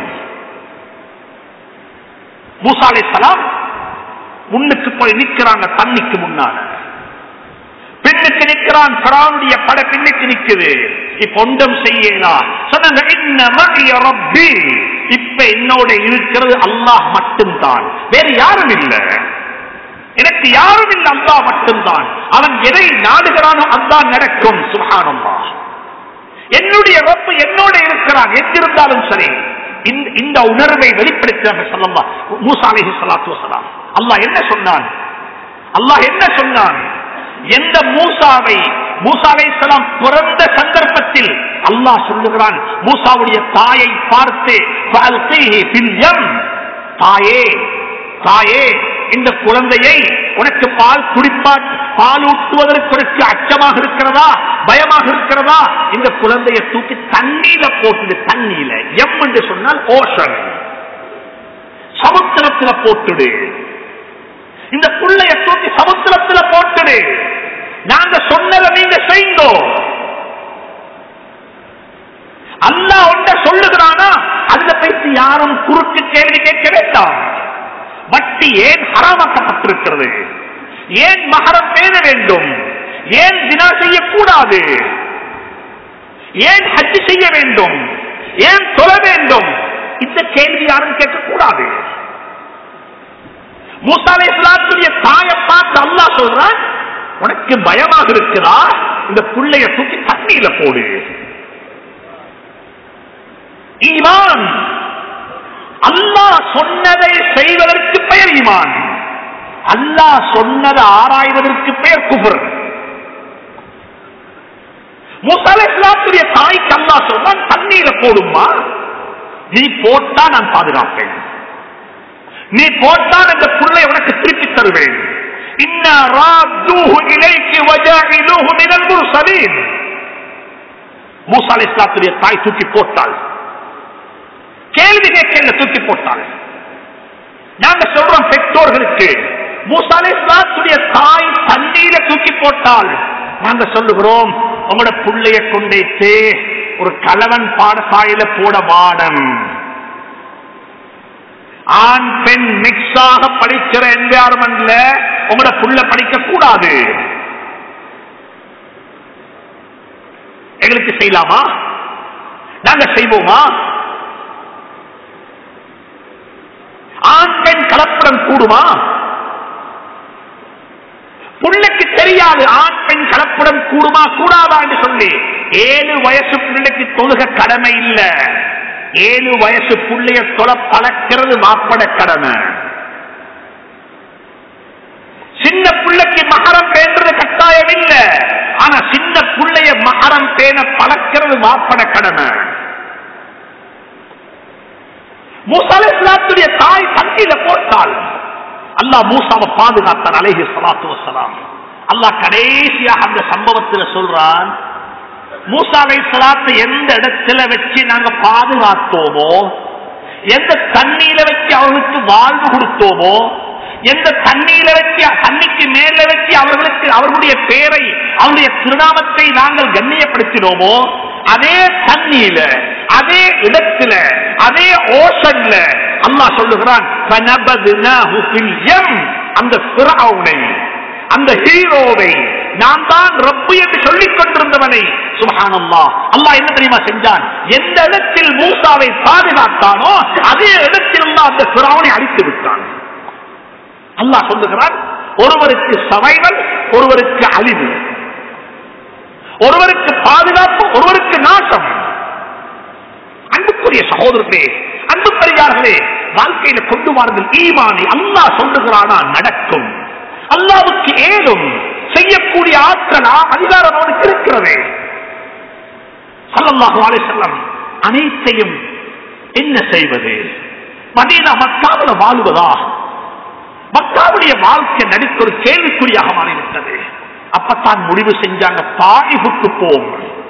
மூசாலை சலாம் முன்னுக்கு போய் நிக்கிறாங்க தண்ணிக்கு முன்னால பின்னுக்கு நிற்கிறான் பராவுடைய பட பின்னுக்கு நிக்குது இப்ப ஒன்றும் செய்யலாம் சொன்னாங்க "இன்ன மஇய ரப்பி." இப்ப என்னோட இருக்கிறது அல்லாஹ் மட்டும்தான் வேறு யாரும் இல்ல எனக்கு யாரும் இல்ல அல்லாஹ் மட்டும்தான் அவன் எதை நாடுகிறானோ அதான் நடக்கும் சுகானம்மா என்னுடைய ரப்பு என்னோட இருக்கிறான் எங்கிருந்தாலும் சரி இந்த- இந்த உணர்வை வெளிப்படுத்தினாங்க சொல்லலாம் மூசா அலைஹி ஸலாத்து வஸலாம் அல்லாஹ் என்ன சொன்னான் அல்லாஹ் என்ன சொன்னான் எந்த மூசாவை மூசா அலைஹிஸ்ஸலாம் பிறந்த சந்தர்ப்பத்தில் அல்லாஹ் சொல்லுகிறான் மூசாவுடைய தாயை பார்த்து "ஃபஅல்கிஹி ஃபில் யம்." தாயே தாயே இந்த குழந்தையை உனக்கு பால் குடிப்பா பால் ஊட்டுவதற்கு உனக்கு அச்சமாக இருக்கிறதா பயமாக இருக்கிறதா இந்த குழந்தையை தூக்கி தண்ணீர போட்டுடு தண்ணீல எம் என்று சொன்னால் ஓஷன் சமுத்திரத்துல போட்டுடு இந்த புள்ளைய தூக்கி சமுத்திரத்துல போட்டுடு நாங்க சொன்னதை நீங்க செய்யுங்கோ அல்லாஹ் ஒன்றை சொல்லுகிறானா அதுல பேசி யாரும் குறுக்கு கேள்வி கேட்க வேண்டாம் வட்டி ஏன் ஹராமாக்கப்பட்டிருக்கிறது ஏன் மகரம் பேண வேண்டும் ஏன் தினா செய்யக்கூடாது ஏன் ஹஜ் செய்ய வேண்டும் ஏன் தொழ வேண்டும் இந்த கேள்வி யாரும் கேட்கக்கூடாது மூசாலை இஸ்லாத்துடைய தாயை பார்த்து அல்லாஹ் சொல்றான் உனக்கு பயமாக இருக்கிறா இந்த புள்ளைய தூக்கி தண்ணீர போடு ஈமான் அல்லாஹ் சொன்னதை செய்வதற்கு பெயர் ஈமான் அல்லாஹ் சொன்னதை ஆராய்வதற்கு பெயர் குபர் மூசாலை இஸ்லாத்துடைய தாய்க்கு அல்லாஹ் சொல்றான் தண்ணீரை போடுமா நீ போட்டா நான் பாதுகாப்பேன் நீ போட்டால் அந்த புள்ளை உனக்கு திருப்பி தருவேன் இன்னா ராத்தூஹு இலைக்கு வஜாஇலூஹு மினல் முர்சலீன் மூசா அலைஹிஸ்ஸலாத்துடைய தாய் தூக்கி போட்டாள் கேள்வி கேட்கல தூக்கி போட்டாள் நாங்க சொல்றோம் பெற்றோர்களுக்கு மூசா அலைஹிஸ்ஸலாத்துடைய தாய் தண்ணீர தூக்கி போட்டாள் நாங்க சொல்லுகிறோம் உங்களோட புள்ளைய கொண்டேத்து ஒரு கலவன் பாடசாலையில போட வாடம் ஆண் பெண் மிக்ஸ் ஆக படிக்கிற என்வாரன்மெண்ட்ல உங்களோட புள்ள படிக்க கூடாது எங்களுக்கு செய்யலாமா நாங்க செய்வோமா ஆண் பெண் கலப்படம் கூடுமா தெரியாது ஆண் பெண் கலப்படம் கூடுமா கூடாதா என்று சொல்லி ஏழு வயசு பிள்ளைக்கு தொழுக கடமை இல்ல ஏழு வயசு புள்ளைய தொலை பழக்கிறது மாப்பட கடமை சின்ன பிள்ளைக்கு மகரம் பேன்றது கட்டாயம் இல்ல ஆனா சின்ன பிள்ளைய மகரம் பேண பழக்கிறது மாப்பட கடமை மூசால இஸ்லாத்துடைய தாய் தண்ணியில போட்டால் அல்லாஹ் மூசாவை பாதுகாத்தான் அலைஹி ஸலாத்து வஸ்ஸலாம் அல்லாஹ் கடைசியாக அந்த சம்பவத்தில் சொல்றான் மூசா அலைஹிஸ்ஸலாத்தை எந்த இடத்துல வச்சு நாங்க பாதுகாத்தோமோ எந்த தண்ணீர வச்சு அவர்களுக்கு வாழ்வு கொடுத்தோமோ எந்த தண்ணீர வச்சு தண்ணிக்கு மேல வச்சு அவர்களுக்கு அவர்களுடைய பெயரை அவருடைய திருநாமத்தை நாங்கள் கண்ணியப்படுத்தினோமோ அதே தண்ணியில அதே இடத்துல அதே ஓஷன்ல அல்லாஹ் சொல்லுகிறான் "ஃபனபதுனாஹு ஃபில் யம்." அந்த ஃபிரௌனை அந்த ஹீரோவை நான் தான் ரப்பு என்று சொல்லிக் கொண்டிருந்தவனை சுபஹானல்லாஹ் அல்லாஹ் என்ன தெரியுமா செஞ்சான் எந்த இடத்தில் மூசாவை பாதுகாத்தானோ அதே இடத்தில் அல்லாஹ் அந்த ஃபிரௌனை அழித்து விட்டான் அல்லாஹ் சொல்லுகிறான் ஒருவருக்கு சவைவல் ஒருவருக்கு அழிவு ஒருவருக்கு பாதுகாப்பு ஒருவருக்கு நாசம் அன்புக்குரிய சகோதரர்களே அன்பு பெரியார்களே வாழ்க்கையில கொண்டு வாருங்கள் ஈமானி அல்லாஹ் சொல்லுகிறானா நடக்கும் அல்லாவுக்கு ஏதும் செய்யக்கூடிய ஆற்றலா அதிகாரம் அவனுக்கு இருக்கிறது சல்லல்லாஹு அலைஹி வஸல்லம் அனைத்தையும் என்ன செய்வது மதீனா மக்காவுல வாழ்வதா மக்காவுடைய வாழ்க்கை நடிக்க ஒரு கேள்விக்குறியாக மாறிவிட்டது அப்பத்தான் முடிவு செஞ்சாங்க தாயிஃபுக்கு போம்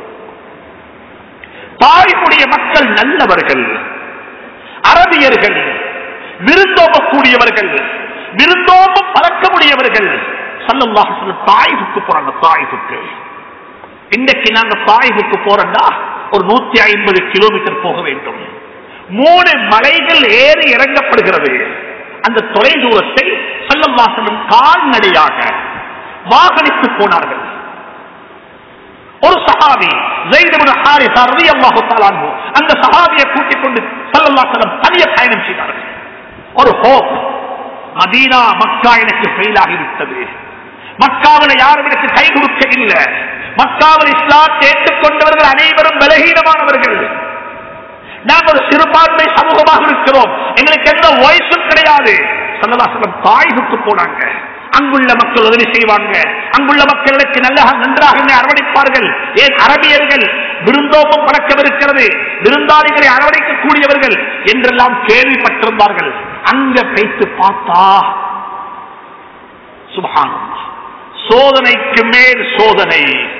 தாயிஃபுடைய மக்கள் நல்லவர்கள் அரபியர்கள் விருந்தோம்பக்கூடியவர்கள் விருந்தோம்பம் பழக்கமுடையவர்கள் சல்லல்லாஹு அலைஹி வஸல்லம் தாயிஃபுக்கு போறாங்க தாயிஃபுக்கு இன்றைக்கு நாங்க தாயிஃபுக்கு போறோம்னா ஒரு நூத்தி ஐம்பது கிலோமீட்டர் போக வேண்டும் மூணு மலைகள் ஏறி இறங்கப்படுகிறது அந்த தொலை தூரத்தை சல்லல்லாசனம் கால்நடையாக வாகனித்து போனார்கள் ஒரு சஹாபி ஜெயிதபுர ஹாரிசா ரலியல்லாஹு தஆலா அன்ஹு அந்த சஹாபியை கூட்டிக் கொண்டு ஸல்லல்லாஹு தனிய பயணம் செய்தார்கள் ஒரு ஹோப் மதீனா மக்கா எனக்கு ஃபெயில் ஆகிவிட்டது மக்காவில் யாரும் எனக்கு கை கொடுக்க இல்லை மக்காவில் இஸ்லாத்தை ஏற்றுக்கொண்டவர்கள் அனைவரும் பலகீனமானவர்கள் நாங்கள் ஒரு சிறுபான்மை சமூகமாக இருக்கிறோம் எங்களுக்கு எந்த வயசும் கிடையாது சல்லதாசலம் தாய்வுக்கு போனாங்க அங்குள்ள மக்கள் உதவி செய்வாங்க அங்குள்ள மக்களுக்கு நல்ல நன்றாக என்னை அரவணைப்பார்கள் ஏன் அரபியர்கள் விருந்தோப்பம் பழக்கம் இருக்கிறது விருந்தாளிகளை அரவணைக்கக்கூடியவர்கள் என்றெல்லாம் கேள்விப்பட்டிருந்தார்கள் அங்க வைத்து பார்த்தா சுபகானம் சோதனைக்கு மேல் சோதனை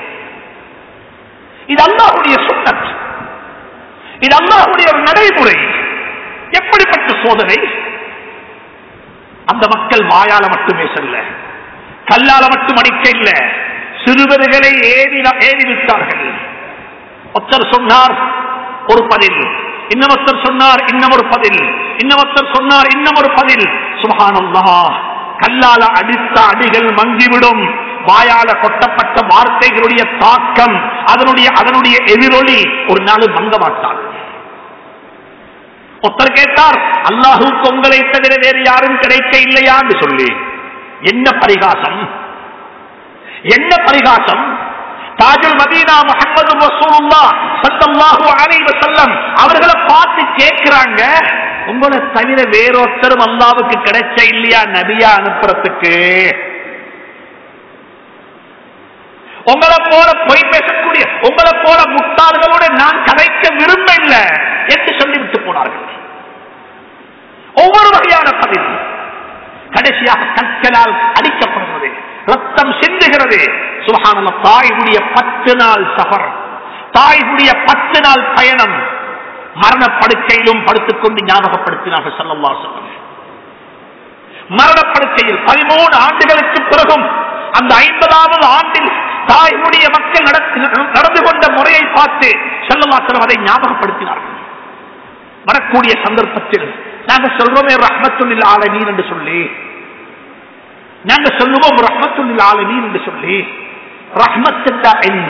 இது அல்லாஹுடைய சுண்ணத் இது அல்லாஹுடைய ஒரு நடைமுறை எப்படிப்பட்ட சோதனை அந்த மக்கள் வாயால மட்டுமே செல்ல கல்லால மட்டும் அடிக்க இல்ல சிறுவர்களை ஏறி ஏறி விட்டார்கள் ஒருத்தர் சொன்னார் ஒரு பதில் இன்னமொருத்தர் சொன்னார் இன்னும் ஒரு பதில் இன்னமொருத்தர் சொன்னார் இன்னும் ஒரு பதில் சுபஹானல்லா கல்லால அடித்த அடிகள் மங்கிவிடும் வாயால கொட்டப்பட்ட வார்த்தைகளுடைய தாக்கம் அதனுடைய அதனுடைய எதிரொலி ஒரு நாள் மங்க மாட்டார் ஒருத்தர் கேட்டார் அல்லாஹுக்கு உங்களை தவிர வேறு யாரும் கிடைக்க இல்லையா என்று சொல்லி என்ன பரிகாசம் என்ன பரிகாசம் தாஜுல் மதீனா முகமது ரசூலுல்லா ஸல்லல்லாஹு அலைஹி வஸல்லம் அவர்களை பார்த்து கேக்குறாங்க உங்களை தவிர வேறொருத்தரும் அல்லாவுக்கு கிடைச்ச இல்லையா நபியா அனுப்புறதுக்கு உங்களை போல பொய் பேசக்கூடிய உங்களை போல முட்டாள்களோட நான் கதைக்க விரும்ப இல்லை என்று சொல்லிவிட்டு போனார்கள் ஒவ்வொரு வகையான பதில் கடைசியாக கற்களால் அடிக்கப்படுகிறது ரத்தம் சிந்துகிறது சுகானல தாயுடைய பத்து நாள் சபர் தாயுடைய பத்து நாள் பயணம் மரணப்படுக்கையிலும் படுத்துக் கொண்டு ஞாபகப்படுத்தினார்கள் சல்லல்லா சொல்லம் மரணப்படுக்கையில் பதிமூணு ஆண்டுகளுக்கு பிறகும் அந்த ஐம்பதாவது ஆண்டில் தாயுடைய மக்கள் நடந்து கொண்ட முறையை பார்த்து செல்லல்லாசலம் அதை ஞாபகப்படுத்தினார்கள் வரக்கூடிய சந்தர்ப்பத்தில் நாங்க சொல்றோமே ரஹ்மத்துல்லில் ஆலமீன் என்று சொல்லி நாங்க சொல்லுவோம் ரஹ்மத்துல்லில் ஆலமீன் என்று சொல்லி ரஹ்மத்துல்லா என்ன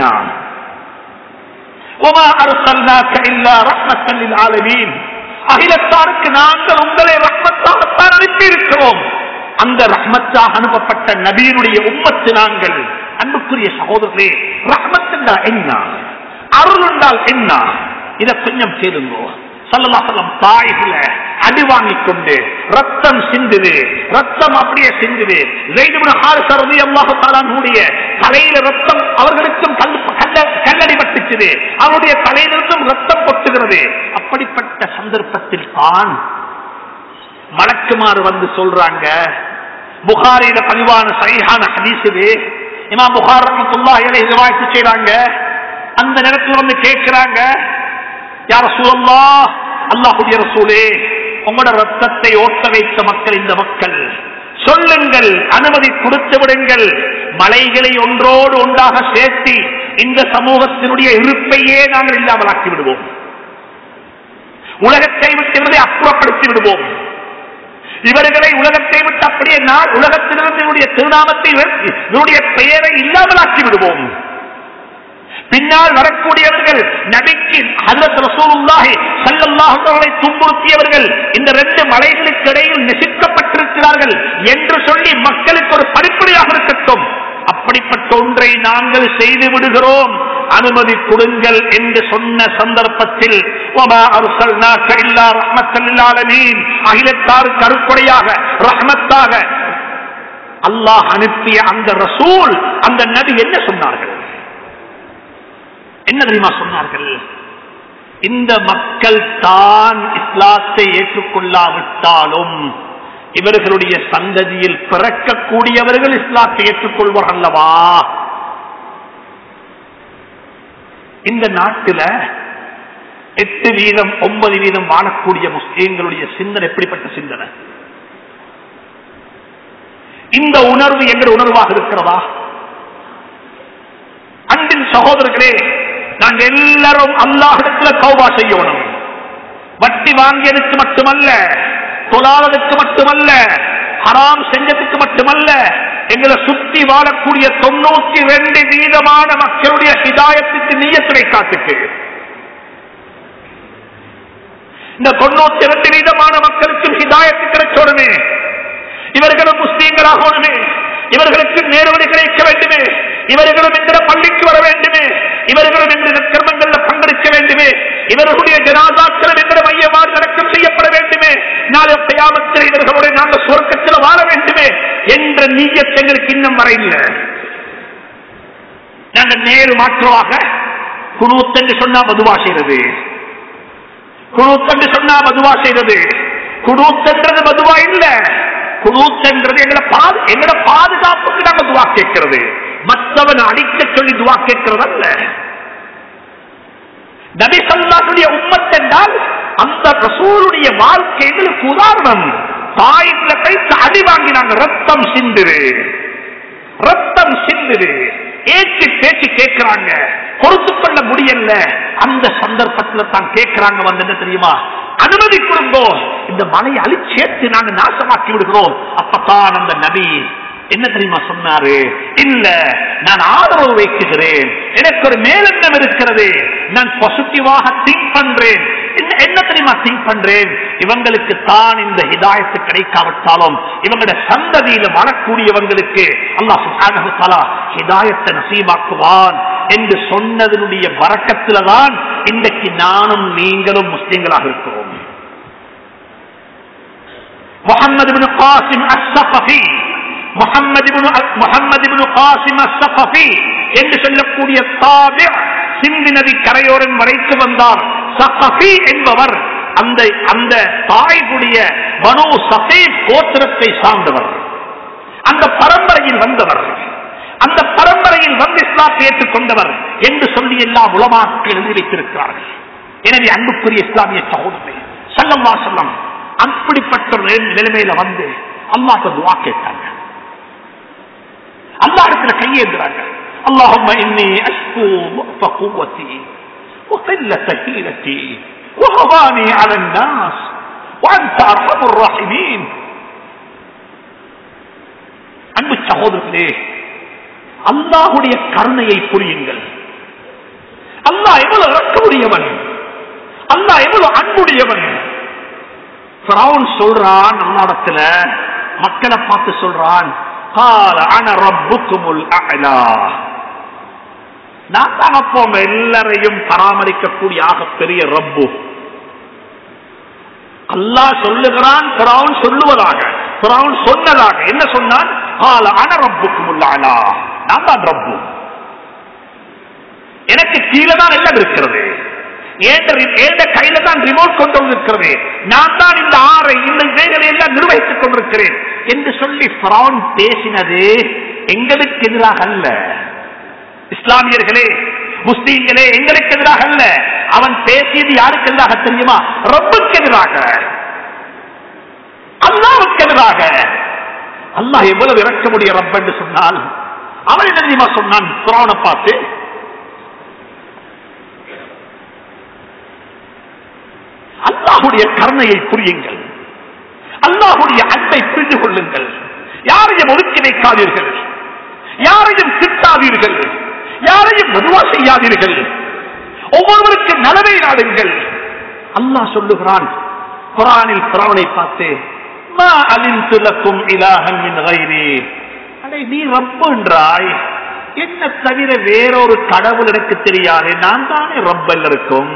وما أرسلناك إلا رحمة للعالمين அகிலத்தாருக்கு நாங்கள் உங்களை ரஹ்மத்தாகத்தான் அனுப்பியிருக்கிறோம் அந்த ரஹ்மத்தாக அனுப்பப்பட்ட நபியினுடைய உம்மத்து நாங்கள் அன்புக்குரிய சகோதரர்களே ரஹ்மத் என்றால் என்ன அருள் என்றால் என்ன இதை கொஞ்சம் கேளுங்கோ சல்லல்லா சொல்லம் தாய்கள அடி வாங்கிக் கொண்டு ரத்தம் சிந்துது ரத்தம் அப்படியே சிந்துது அல்லாஹாலுடைய தலையில ரத்தம் அவர்களுக்கும் கல் கல்ல கல்லடி பட்டுச்சுது அவருடைய தலையிலிருந்தும் ரத்தம் கொட்டுகிறது அப்படிப்பட்ட சந்தர்ப்பத்தில் தான் மலக்குமாறு வந்து சொல்றாங்க புகாரில பதிவான சரியான ஹதீசுது இமா புகார் ரஹமத்துல்லாஹி அலைஹி ரிவாயத் செய்றாங்க அந்த நேரத்தில் வந்து கேட்கிறாங்க யார சூழல்லா அல்லாஹுடைய ரசூலே உங்களோட ரத்தத்தை ஓட்ட வைத்த மக்கள் இந்த மக்கள் சொல்லுங்கள் அனுமதி கொடுத்து விடுங்கள் மலைகளை ஒன்றோடு ஒன்றாக சேர்த்து இந்த சமூகத்தினுடைய இருப்பையே நாங்கள் இல்லாமலாக்கி விடுவோம் உலகத்தை விட்டு இவர்களை அப்புறப்படுத்தி விடுவோம் இவர்களை உலகத்தை விட்டு அப்படியே நான் உலகத்திலிருந்து இவருடைய திருநாமத்தை இவருடைய பெயரை இல்லாமலாக்கி விடுவோம் பின்னால் வரக்கூடியவர்கள் நபிக்கு ஹஜரத் ரசூலுல்லாஹி ஸல்லல்லாஹு அலைஹி துன்புறுத்தியவர்கள் இந்த ரெண்டு மலைகளுக்கு இடையில் நெசுக்கப்பட்டிருக்கிறார்கள் என்று சொல்லி மக்களுக்கு ஒரு படிப்படியாக இருக்கட்டும் அப்படிப்பட்ட ஒன்றை நாங்கள் செய்து விடுகிறோம் அனுமதி கொடுங்கள் என்று சொன்ன சந்தர்ப்பத்தில் அகிலத்தார் கருப்படையாக ரஹ்மத்தாக அல்லாஹ் அனுப்பிய அந்த ரசூல் அந்த நபி என்ன சொன்னார்கள் என்ன தெரியுமா சொன்னார்கள் இந்த மக்கள் தான் இஸ்லாத்தை ஏற்றுக்கொள்ளாவிட்டாலும் இவர்களுடைய சந்ததியில் பிறக்கக்கூடியவர்கள் இஸ்லாத்தை ஏற்றுக்கொள்வார் அல்லவா இந்த நாட்டில் எட்டு வீதம் ஒன்பது வீதம் வாழக்கூடிய முஸ்லீம்களுடைய சிந்தனை எப்படிப்பட்ட சிந்தனை இந்த உணர்வு எங்கள் உணர்வாக இருக்கிறதா அன்பின் சகோதரர்களே நாங்க எல்லாரும் அல்லாஹிடத்துல கௌபா செய்யணும் வட்டி வாங்கியதுக்கு மட்டுமல்ல தொழாததுக்கு மட்டுமல்ல ஹராம் செஞ்சதுக்கு மட்டுமல்ல எங்களை சுத்தி வாழக்கூடிய தொண்ணூத்தி ரெண்டு வீதமான மக்களுடைய ஹிதாயத்துக்கு நீயத்துறை காத்துக்கு இந்த தொண்ணூத்தி ரெண்டு வீதமான மக்களுக்கு ஹிதாயத்து கிடைச்சோடுமே இவர்களும் முஸ்லீம்களாகணுமே இவர்களுக்கு நேர்வழி கிடைக்க வேண்டுமே இவர்களும் என்ற பள்ளிக்கு வர வேண்டுமே இவர்களும் என்ற கர்மங்கள்ல பங்கெடுக்க வேண்டுமே இவர்களுடைய ஜனாதாக்கள் என்ற மையமாக அடக்கம் செய்யப்பட வேண்டுமே நாளை பயாமத்தில் இவர்களுடைய நாங்கள் சுரக்கத்தில் வாழ வேண்டுமே என்ற நீயத் எங்களுக்கு இன்னும் வர இல்லை நாங்கள் நேரு மாற்றமாக குணூத் என்று சொன்னா மதுவா செய்யறது குணூத் என்று சொன்னா மதுவா செய்யறது குணூத் என்றது மதுவா இல்ல குணூத் என்றது எங்களை பாது எங்களோட பாதுகாப்புக்கு நாங்க துவா கேட்கிறது மற்றவன் அடிக்க சொல்லி துவா கேட்கிறது அல்ல நபி சொல்லாருடைய உம்மத் என்றால் அந்த ரசூலுடைய வாழ்க்கை எங்களுக்கு உதாரணம் தாயில கைத்து அடி வாங்கினாங்க ரத்தம் சிந்துரு ரத்தம் சிந்துரு ஏற்றி பேச்சு கேட்கிறாங்க பொறுத்து கொள்ள முடியல அந்த சந்தர்ப்பத்தில் தான் கேட்கிறாங்க வந்து என்ன தெரியுமா அனுமதி கொடுங்கோ இந்த மலையை அழிச்சேர்த்து நாங்க நாசமாக்கி விடுகிறோம் அப்பதான் அந்த நபி என்ன தெரியுமா சொன்னாரு இல்ல நான் ஆதரவு வைக்குகிறேன் எனக்கு ஒரு மேலெண்ணம் இருக்கிறது நான் பாசிட்டிவாக திங்க் பண்றேன் என்ன- என்ன தெரியுமா திங்க் பண்றேன் இவங்களுக்கு தான் இந்த ஹிதாயத்து கிடைக்காவிட்டாலும் இவங்களுடைய சந்ததியில வரக்கூடியவங்களுக்கு அல்லாஹ் சுப்ஹானஹு வ தஆலா ஹிதாயத்தை நசீபாக்குவான் என்று சொன்னதனுடைய வரக்கத்துல தான் இன்றைக்கு நானும் நீங்களும் முஸ்லிம்களாக இருக்கிறோம் முகமது பின் காசிம் அஸ்ஸகஃபி முகமது பின் முகமது பின் காசிம் அஸ்ஸகஃபி என்று சொல்லக்கூடிய தாபி சிந்து நதி கரையோரம் வரைக்கு வந்தார் சகஃபி என்பவர் அந்த அந்த தாய்குடைய பனு சஃபீப் கோத்திரத்தை சார்ந்தவர் அந்த பரம்பரையில் வந்தவர் அந்த பரம்பரையில் வந்து இஸ்லாத்தை ஏற்றுக்கொண்டவர் என்று சொல்லி எல்லா உலமாக்கள் எழுதி வைத்திருக்கிறார்கள் எனவே அன்புக்குரிய இஸ்லாமிய சகோதரனை சல்லம்மா சொல்லம் அப்படிப்பட்ட ஒரு நிலை- நிலைமையில வந்து அல்லாஹ் துவா கேட்டாங்க அல்லாஹ் இடத்துல கையேந்துறாங்க اللهم إني أشكو ضعف قوتي وقلة حيلتي وهواني على الناس وأنت أرحم الراحمين அன்பு சகோதரர்களே அல்லாஹுடைய கருணையை புரியுங்கள் அல்லாஹ் எவ்வளவு இறக்கமுடையவன் அல்லாஹ் எவ்வளவு அன்புடையவன் பிராவுன் சொல்றான் அல்லாடத்துல மக்களை பார்த்து சொல்றான் قال انا ربكم الاعلى நான் தான் அப்போ உங்க எல்லாரையும் பராமரிக்கக்கூடிய ஆகப்பெரிய ரப்பு அல்லாஹ் சொல்லுகிறான் பிராவுன் சொல்லுவதாக பிராவுன் சொன்னதாக என்ன சொன்னான் கால அன ரப்புக்கும் உள்ளாலா நான் தான் ரப்பு எனக்கு கீழே தான் எல்லாம் இருக்கிறது ஏண்ட கையில தான் ரிமோட் கொண்டு இருக்கிறது நான் தான் இந்த ஆறை இந்த இவைகளை எல்லாம் நிர்வகித்துக் கொண்டிருக்கிறேன் என்று சொல்லி பிரான் பேசினது எங்களுக்கு எதிராக அல்ல இஸ்லாமியர்களே முஸ்லீம்களே எங்களுக்கு எதிராக அல்ல அவன் பேசியது யாருக்கு எதிராக தெரியுமா ரப்புக்கு எதிராக அல்லாவுக்கு எதிராக அல்லாஹ் எவ்வளவு இறக்கமுடைய ரப் என்று சொன்னால் அவன் என்ன தெரியுமா சொன்னான் புராணை பார்த்து அல்லாஹுடைய கருணையை புரியுங்கள் அல்லாஹுடைய அன்பை புரிந்து கொள்ளுங்கள் யாரையும் ஒதுக்கி வைக்காதீர்கள் யாரையும் திட்டாதீர்கள் யாரையும் மெதுவா செய்யாதீர்கள் ஒவ்வொருவருக்கு நலவை நாடுங்கள் அல்லாஹ் சொல்லுகிறான் குரானில் பிராவனை பார்த்து மா அலிந்து லக்கும் இலாஹன் மின் கைரி அடே நீ ரப்பு என்றாய் என்ன தவிர வேறொரு கடவுள் எனக்கு தெரியாது நான் தானே ரப்பல் இருக்கும்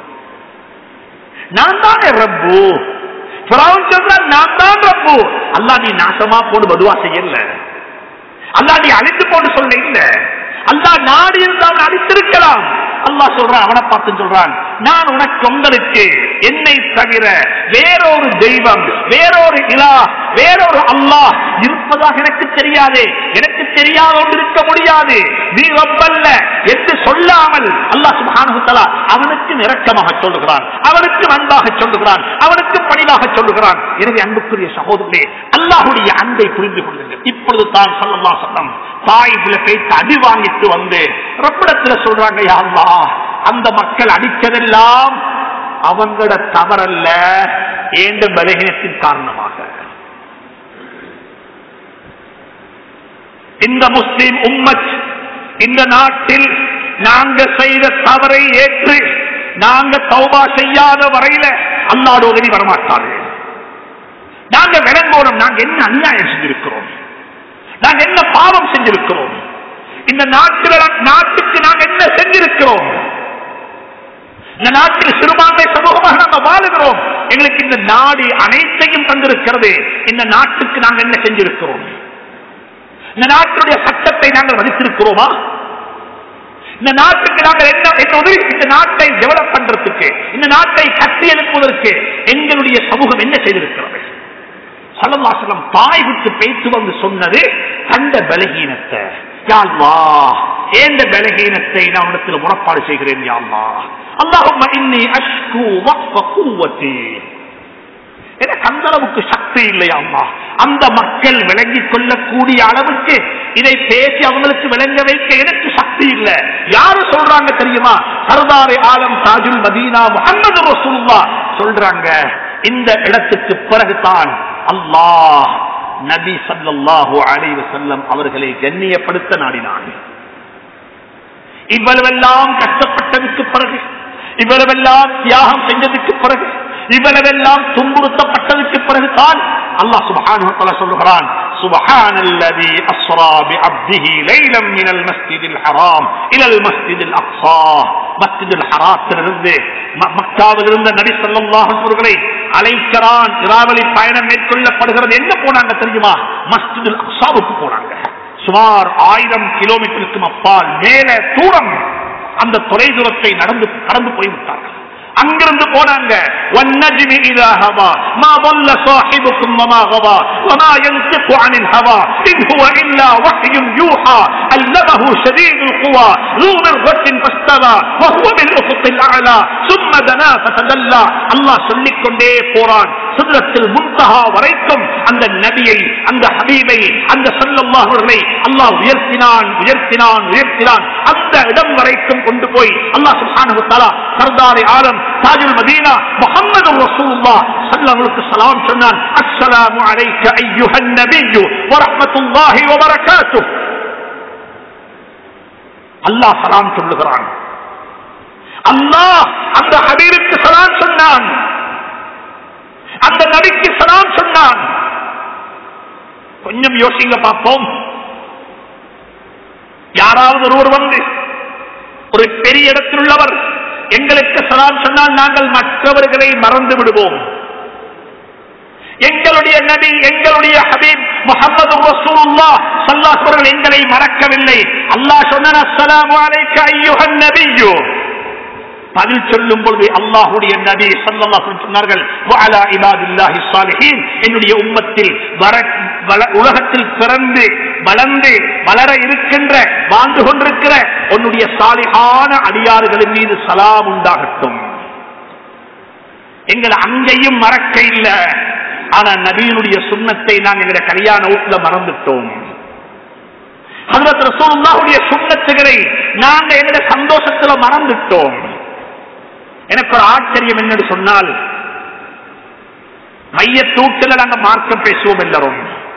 நான் தானே ரப்பு பிராவன் சொல்றான் நான் தான் ரப்பு அல்லா நீ நாசமா போடு பதுவா செய்யல அல்லா நீ அழித்து போட்டு சொல்ல இல்ல அல்லா நாடு இருந்தால் அழித்திருக்கலாம் அல்லா சொல்றான் அவனை பார்த்து சொல்றான் நான் உனக்கு உங்களுக்கு என்னை தவிர வேறொரு தெய்வம் வேறொரு இலா வேறொரு அல்லாஹ் இருப்பதாக எனக்கு தெரியாது எனக்கு தெரியாத ஒன்று இருக்க முடியாது நீ ரப்பல்ல என்று சொல்லாமல் அல்லாஹ் சுபானுத்தலா அவனுக்கு நிறக்கமாக சொல்லுகிறான் அவனுக்கு அன்பாக சொல்லுகிறான் அவனுக்கு பணிவாக சொல்லுகிறான் எனவே அன்புக்குரிய சகோதரே அல்லாஹுடைய அன்பை புரிந்து கொள்ளுங்கள் இப்பொழுது தான் சொல்லலாம் சொன்னம் தாய்ல பேச்சு அடி வாங்கிட்டு வந்து ரப்பிடத்துல சொல்றாங்க யாழ்லா அந்த மக்கள் அடித்ததெல்லாம் அவங்களோட தவறல்ல ஏண்ட பலகீனத்தின் காரணமாக இந்த முஸ்லிம் உம்மத் இந்த நாட்டில் நாங்க செய்த தவறை ஏற்று நாங்க தௌபா செய்யாத வரையில அல்லாட உதவி வரமாட்டார்கள் நாங்க விளங்கோணும் நாங்க என்ன அநியாயம் செஞ்சிருக்கிறோம் நாங்க என்ன பாவம் செஞ்சிருக்கிறோம் இந்த நாட்டில் நாட்டுக்கு நாங்க என்ன செஞ்சிருக்கிறோம் இந்த நாட்டில் சிறுபான்மை சமூகமாக நாங்க வாழுகிறோம் எங்களுக்கு இந்த நாடு அனைத்தையும் தந்திருக்கிறது இந்த நாட்டுக்கு நாங்க என்ன செஞ்சிருக்கிறோம் இந்த நாட்டுடைய சட்டத்தை நாங்கள் மதித்திருக்கிறோமா இந்த நாட்டுக்கு நாங்கள் என்ன என்ன உதவி இந்த நாட்டை டெவலப் பண்றதுக்கு இந்த நாட்டை கட்டி எழுப்புவதற்கு எங்களுடைய சமூகம் என்ன செய்திருக்கிறது சலல்லாசலம் தாய் விட்டு பேச்சு வந்து சொன்னது கண்ட பலகீனத்தை யாழ்வா ஏந்த பலகீனத்தை நான் இடத்துல முறப்பாடு செய்கிறேன் யாழ்வா அல்லாஹும் இன்னி அஷ்கு வக்ஃப குவத்தி எனக்கு அந்த அளவுக்கு சக்தி இல்லையா அம்மா அந்த மக்கள் விளங்கிக் கொள்ளக்கூடிய அளவுக்கு இதை பேசி அவங்களுக்கு விளங்க வைக்க எனக்கு சக்தி இல்லை யாரு சொல்றாங்க தெரியுமா சர்தாரி ஆலம் தாஜுல் மதீனா முகமது ரசூல்லா சொல்றாங்க இந்த இடத்துக்கு பிறகுதான் அல்லாஹ் நபி சல்லாஹூ அலைவு செல்லம் அவர்களை கண்ணியப்படுத்த நாடினான் இவ்வளவெல்லாம் கஷ்டப்பட்டதுக்கு பிறகு இவ்வளவெல்லாம் தியாகம் செஞ்சதுக்கு பிறகு இவ்வளவெல்லாம் துன்புறுத்தப்பட்டதுக்கு பிறகுதான் அல்லாஹ் சுபஹானு சொல்லுகிறான் سبحان الذي أسرى بعبده ليلا من المسجد الحرام إلى المسجد الأقصى مسجد الحرام இருந்து மக்காவில் இருந்த நபி ஸல்லல்லாஹு அலைஹி அவர்களை அழைக்கிறான் இராவலி பயணம் மேற்கொள்ளப்படுகிறது எங்க போனாங்க தெரியுமா மஸ்ஜிதுல் அக்ஸாவுக்கு போனாங்க சுமார் ஆயிரம் கிலோமீட்டருக்கும் அப்பால் மேல தூரம் அந்த தொலை தூரத்தை நடந்து கடந்து போய்விட்டார்கள் அங்கிருந்து போனாங்க والنجم إذا هوى ما ضل صاحبكم وما غوى وما ينطق عن الهوى إن هو إلا وحي يوحى علمه شديد القوى ذو مرة فاستوى وهو بالأفق الأعلى ثم دنا فتدلى الله சொல்லிக் கொண்டே போறான் சிதறத்தில் முன்தகா வரைக்கும் அந்த நபியை அந்த ஹபீபை அந்த சல்லல்லாஹுகளை அல்லாஹ் உயர்த்தினான் உயர்த்தினான் உயர்த்தினான் அந்த இடம் வரைக்கும் கொண்டு போய் அல்லாஹ் சுப்ஹானஹு தஆலா சர்தாரி ஆலம் தாஜுல் மதீனா முஹம்மது ரசூலுல்லாஹ் ஸல்லல்லாஹு சலாம் சொன்னான் அஸ்ஸலாமு அலைக்க அய்யுஹன் நபியு வ ரஹ்மத்துல்லாஹி வ பரக்காத்துஹு அல்லாஹ் சலாம் சொல்லுகிறான் அல்லாஹ் அந்த ஹபீபுக்கு சலாம் சொன்னான் அந்த நபிக்கு சலாம் சொன்னான் கொஞ்சம் யோசிங்க பார்ப்போம் யாராவது ஒருவர் வந்து ஒரு பெரிய இடத்தில் உள்ளவர் எங்களுக்கு சலாம் சொன்னால் நாங்கள் மற்றவர்களை மறந்து விடுவோம் எங்களுடைய நபி எங்களுடைய ஹபீப் முகமது ரசூலுல்லாஹ் ஸல்லல்லாஹு அலைஹி வஸல்லம் எங்களை மறக்கவில்லை அல்லாஹ் சொன்னான் அஸ்ஸலாமு அலைக்க அய்யுஹன் நபியு பதில் சொல்லும் பொழுது அல்லாஹுடைய நபி ஸல்லல்லாஹு அலைஹி சொன்னார்கள் வஅலா இபாதில்லாஹி ஸாலிஹீன் என்னுடைய உம்மத்தில் வர வள- உலகத்தில் பிறந்து வளர்ந்து வளர இருக்கின்ற வாழ்ந்து கொண்டிருக்கிற உன்னுடைய சாலிஹான அடியாறுகளின் மீது சலாம் உண்டாகட்டும் எங்களை அங்கேயும் மறக்க இல்ல ஆனா நபியினுடைய சுண்ணத்தை நாங்கள் எங்க கல்யாண வீட்டுல மறந்துட்டோம் ஹஜ்ரத் ரசூலுல்லாஹுடைய சுண்ணத்துகளை நாங்க எங்க சந்தோஷத்துல மறந்துட்டோம் எனக்கு ஒரு ஆச்சரியம் என்னன்னு சொன்னால் மையத்தூட்டில் நாங்க மார்க்கம் பேசுவோம் எல்லாரும்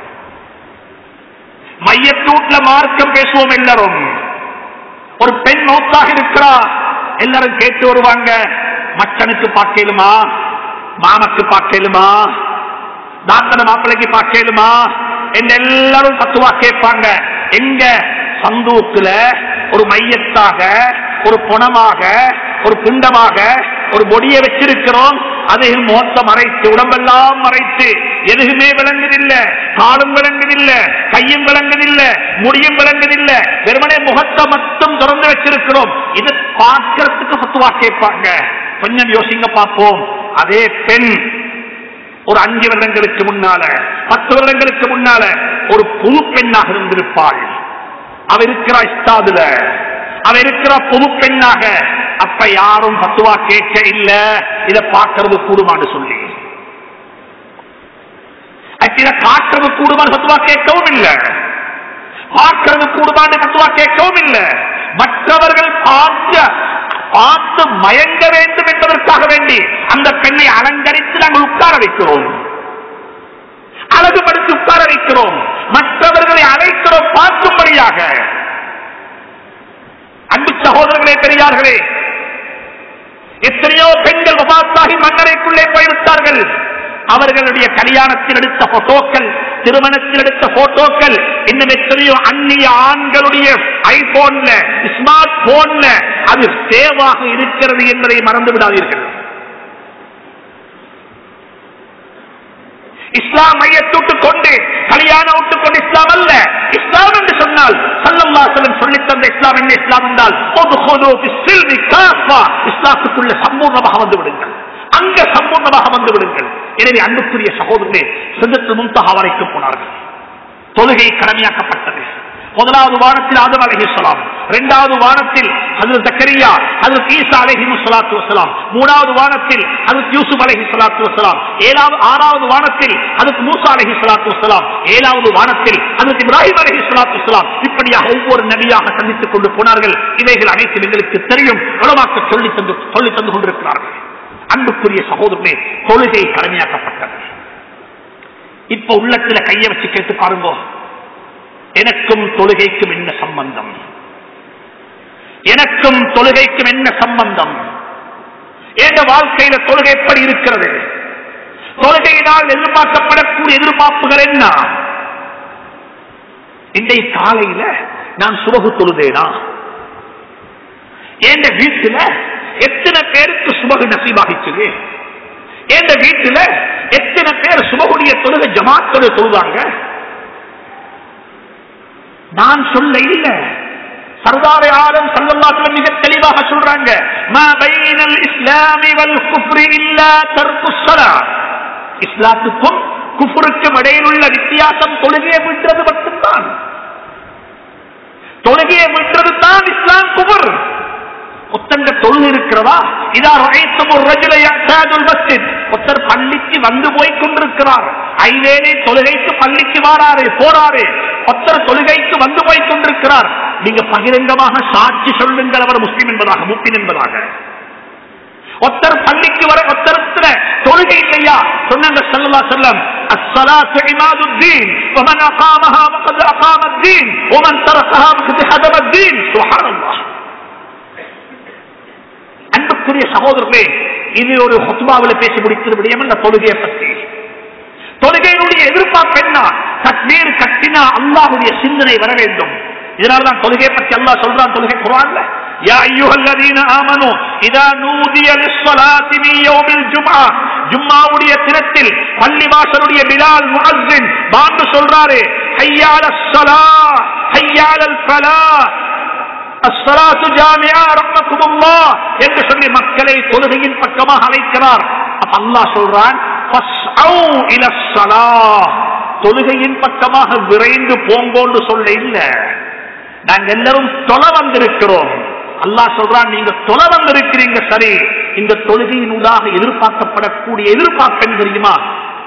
மையத்தூட்ல மார்க்கம் பேசுவோம் எல்லாரும் ஒரு பெண் மௌத்தாக இருக்கிறா எல்லாரும் கேட்டு வருவாங்க மச்சனுக்கு பார்க்கலுமா மாமக்கு பார்க்கலுமா தாத்தன மாப்பிள்ளைக்கு பார்க்கலுமா என்று எல்லாரும் தத்துவா கேட்பாங்க எங்க சந்தூக்குல ஒரு மையத்தாக ஒரு புணமாக ஒரு பிண்டமாக ஒரு பொடியை வச்சிருக்கிறோம் அதை முகத்தை மறைத்து உடம்பெல்லாம் மறைத்து எதுவுமே விளங்குதில்ல காலும் விளங்குதில்ல கையும் விளங்குதில்ல முடியும் விளங்குதில்ல வெறுமனே முகத்தை மட்டும் திறந்து வச்சிருக்கிறோம் இது பார்க்கறதுக்கு பத்துவா கேட்பாங்க கொஞ்சம் யோசிங்க பார்ப்போம் அதே பெண் ஒரு அஞ்சு வருடங்களுக்கு முன்னால பத்து வருடங்களுக்கு முன்னால ஒரு புது பெண்ணாக இருந்திருப்பாள் அவ இருக்கிறா இஸ்தாதுல அவ இருக்கிற புது பெண்ணாக அப்ப யாரும் பத்துவா கேட்க இல்ல இத பார்க்கறது கூடுமான்னு சொல்லி அப்ப இத காட்டுறது கூடுமான பத்துவா கேட்கவும் இல்ல பார்க்கிறது கூடுமான பத்துவா கேட்கவும் இல்ல மற்றவர்கள் பார்க்க பார்த்து மயங்க வேண்டும் என்பதற்காக வேண்டி அந்த பெண்ணை அலங்கரித்து நாங்கள் உட்கார வைக்கிறோம் அழகுபடுத்தி உட்கார வைக்கிறோம் மற்றவர்களை அழைக்கிறோம் பார்க்கும்படியாக அன்பு சகோதரர்களே பெரியார்களே எத்தனையோ பெண்கள் வபாத்தாகி மன்னரைக்குள்ளே போய்விட்டார்கள் அவர்களுடைய கல்யாணத்தில் எடுத்த போட்டோக்கள் திருமணத்தில் எடுத்த போட்டோக்கள் இன்னும் எத்தனையோ அந்நிய ஆண்களுடைய ஐபோன்ல ஸ்மார்ட் போன்ல அது சேவாக இருக்கிறது என்பதை மறந்து விடாதீர்கள் இஸ்லாம் மையத்தூட்டு கொண்டு கல்யாணம் விட்டுக் கொண்டு இஸ்லாம் அல்ல இஸ்லாம் என்று சொன்னால் சல்லல்லாசலம் சொல்லித் தந்த இஸ்லாம் என்ன இஸ்லாம் என்றால் உத்ஹுலு பிஸ்ஸில்மி காஃபா. இஸ்லாத்துக்குள்ள சம்பூர்ணமாக வந்து விடுங்கள் அங்க சம்பூர்ணமாக வந்து விடுங்கள் எனவே அன்புக்குரிய சகோதரர்களே சிந்தத்து முன்தகா வரைக்கும் போனார்கள் தொழுகை கடமையாக்கப்பட்டது முதலாவது வானத்தில் ஆதம் அலஹிஸ்லாம் இரண்டாவது வானத்தில் அது தக்கரியா அது ஈசா அலஹி முஸ்லாத்து வசலாம் மூணாவது வானத்தில் அது யூசுப் அலஹி சலாத்து வசலாம் ஏழாவது ஆறாவது வானத்தில் அதுக்கு மூசா அலஹி சலாத்து வசலாம் ஏழாவது வானத்தில் அதுக்கு இப்ராஹிம் அலஹி சலாத்து வசலாம் இப்படியாக ஒவ்வொரு நபியாக சந்தித்துக் கொண்டு போனார்கள் இவைகள் அனைத்தும் எங்களுக்கு தெரியும் உலமாக்க சொல்லி தந்து சொல்லி தந்து கொண்டிருக்கிறார்கள் அன்புக்குரிய சகோதரனே தொழுகை கடமையாக்கப்பட்டது இப்ப உள்ளத்துல கைய வச்சு கேட்டு பாருங்க எனக்கும் தொழுகைக்கும் என்ன சம்பந்தம் எனக்கும் தொழுகைக்கும் என்ன சம்பந்தம் என்ற வாழ்க்கையில தொழுகை எப்படி இருக்கிறது தொழுகையினால் எதிர்பார்க்கப்படக்கூடிய எதிர்பார்ப்புகள் என்ன இன்றைய காலையில நான் சுபகு தொழுதேனா என் வீட்டுல எத்தனை பேருக்கு சுபகு நசீபாகிச்சது என் வீட்டுல எத்தனை பேர் சுபகுடைய தொழுகை ஜமாத்தோட தொழுதாங்க நான் சொல்ல இல்ல சர்தாரே ஆலம் சல்லல்லாஹு மிக தெளிவாக சொல்றாங்க மா பைனல் இஸ்லாமி வல் குஃப்ரி இல்லா தர்க்கு ஸலாத் இஸ்லாத்துக்கும் குஃப்ருக்கும் இடையில் உள்ள வித்தியாசம் தொழுகையை விட்டுறது மட்டும்தான் தொழுகையை விட்டுறது தான் இஸ்லாம் குஃபர் ஒத்தங்க தொழுது இருக்கிறதா இதா ரைத்தும் ஒரு ரஜுலை அட்டாதுல் மஸ்ஜித் ஒருத்தர் பள்ளிக்கு வந்து போய் கொண்டிருக்கிறார் ஐவேளை தொழுகைக்கு பள்ளிக்கு வாராரு போறாரு ஒருத்தர் தொழுகைக்கு வந்து போய் கொண்டிருக்கிறார் நீங்க பகிரங்கமாக சாட்சி சொல்லுங்கள் அவர் முஸ்லிம் என்பதாக முப்பின் என்பதாக ஒருத்தர் பள்ளிக்கு வர ஒருத்தரத்துல தொழுகை இல்லையா சொன்னாங்க சல்லா செல்லம் الصلاة عماد الدين ومن أقامها فقد أقام الدين ومن تركها فقد هدم الدين سبحان الله அன்புக்குரிய சகோதரர்களே இது ஒரு ஹொத்மாவில் பேசி முடித்தது விடயம் இந்த தொழுகையை பற்றி தொழுகையினுடைய எதிர்பார்ப்பு என்ன தக்பீர் கட்டினா அல்லாஹுடைய சிந்தனை வர வேண்டும் இதனால்தான் தொழுகை பற்றி அல்லாஹ் சொல்றான் தொழுகை குரான்ல يا أيها الذين آمنوا إذا نودي للصلاة من يوم الجمعة ஜும்மாவுடைய தினத்தில் பள்ளி வாசலுடைய பிலால் முஅஸ்ஸின் பாண்டு சொல்றாரு ஹய்யால ஸலா ஹய்யாலல் ஃபலா அஸ்ஸலாத்து ஜாமிஆ ரஹ்மத்துல்லாஹ் என்று சொல்லி மக்களை தொழுகையின் பக்கமாக அழைக்கிறார் அப்ப அல்லாஹ் சொல்றான் ஃபஸ்அவு இலஸ் ஸலாஹ் தொழுகையின் பக்கமாக விரைந்து போங்கோன்னு சொல்ல இல்ல நாங்க எல்லாரும் தொலை வந்திருக்கிறோம் அல்லாஹ் சொல்றான் நீங்க தொலை வந்திருக்கிறீங்க சரி இந்த தொழுகையினூடாக எதிர்பார்க்கப்படக்கூடிய எதிர்பார்ப்பு என்ன தெரியுமா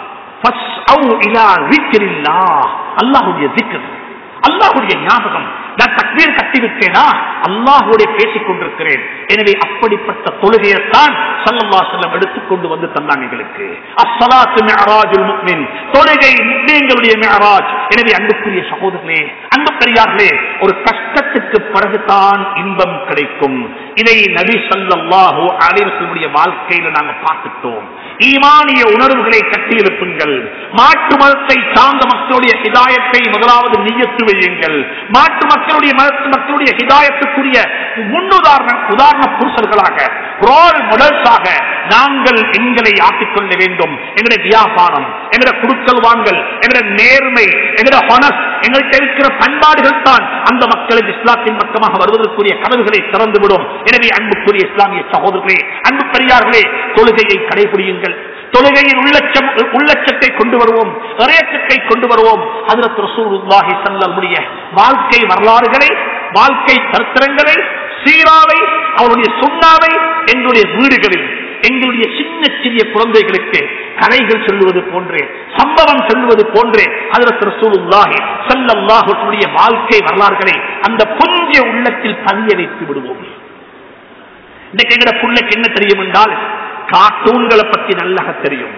ஃபஸ்அவு இலா ذிக்ரில்லாஹ் அல்லாஹ்வுடைய ذிக்ர் அல்லாஹுடைய ஞாபகம் நான் தக்பீர் கட்டிவிட்டேனா அல்லாஹுடைய பேசிக் கொண்டிருக்கிறேன் எனவே அப்படிப்பட்ட தொழுகையைத்தான் சல்லல்லா செல்லம் எடுத்துக்கொண்டு வந்து தந்தான் எங்களுக்கு அஸ்ஸலாத்து மிஅராஜுல் முஃமின் தொழுகை முஸ்லிம்களுடைய மிஅராஜ் எனவே அன்புக்குரிய சகோதரர்களே அன்பு பெரியார்களே ஒரு கஷ்டத்துக்கு பிறகுதான் இன்பம் கிடைக்கும் இதை நபி ஸல்லல்லாஹு அலைஹி வஸல்லம் வாழ்க்கையில நாங்க பார்த்துட்டோம் ஈமானிய உணர்வுகளை கட்டியிருப்புங்கள் மாற்று மதத்தை சார்ந்த மக்களுடைய ஹிதாயத்தை முதலாவது நியத்து வையுங்கள் மாற்று மக்களுடைய மதத்து மக்களுடைய ஹிதாயத்துக்குரிய முன்னுதாரண உதாரண புருஷர்களாக ரோல் மாடல்ஸாக நாங்கள் எங்களை ஆக்கிக் கொள்ள வேண்டும் எங்களுடைய வியாபாரம் எங்களுடைய குடுக்கல் வாங்கல் எங்களுடைய நேர்மை எங்களுடைய ஹொனஸ் எங்கள்கிட்ட இருக்கிற பண்பாடுகள் தான் அந்த மக்களுக்கு இஸ்லாத்தின் பக்கமாக வருவதற்குரிய கதவுகளை திறந்துவிடும் எனவே அன்புக்குரிய இஸ்லாமிய சகோதரர்களே அன்பு பெரியார்களே தொழுகையை கடைபிடியுங்கள் தொழுகையின் உள்ளச்சம் உள்ளச்சத்தை கொண்டு வருவோம் இறையச்சத்தை கொண்டு வருவோம் ஹஜரத் ரசூலுல்லாஹி ஸல்லல்லாஹுடைய வாழ்க்கை வரலாறுகளை வாழ்க்கை சரித்திரங்களை சீராவை அவருடைய சுண்ணாவை எங்களுடைய வீடுகளில் எங்களுடைய சின்ன சிறிய குழந்தைகளுக்கு கதைகள் சொல்லுவது போன்றே சம்பவம் சொல்லுவது போன்றே ஹஜரத் ரசூலுல்லாஹி ஸல்லல்லாஹு அலைஹி வாழ்க்கை வரலாறுகளை அந்த புஞ்ச உள்ளத்தில் பதிய வைத்து விடுவோம் இன்னைக்கு எங்கட புள்ளைக்கு என்ன தெரியும் என்றால் கார்ட்டூன்களை பத்தி நல்லா தெரியும்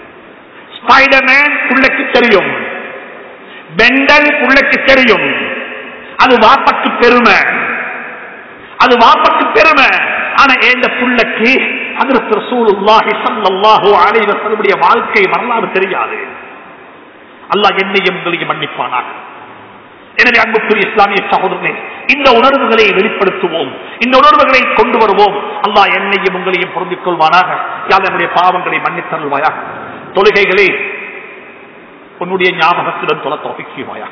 ஸ்பைடர்மேன் புள்ளைக்கு தெரியும் பெண்டன் புள்ளைக்கு தெரியும் அது வாப்பக்கு பெருமை அது வாப்பக்கு பெருமை ஆனா இந்த புள்ளைக்கு அதற்கு ரசூலுல்லாஹி ஸல்லல்லாஹு அலைஹி வஸல்லம் வாழ்க்கை வரலாறு தெரியாது அல்லாஹ் என்னையும் உங்களையும் மன்னிப்பானாக எனவே அன்புக்குரிய இஸ்லாமிய சகோதரர்களே இந்த உணர்வுகளை வெளிப்படுத்துவோம் இந்த உணர்வுகளை கொண்டு வருவோம் அல்லாஹ் என்னையும் உங்களையும் பொருந்திக் கொள்வானாக யார் என்னுடைய பாவங்களை மன்னித்தருள்வாயாக தொழுகைகளே உன்னுடைய ஞாபகத்துடன் தொலை தொகைக்குவாயாக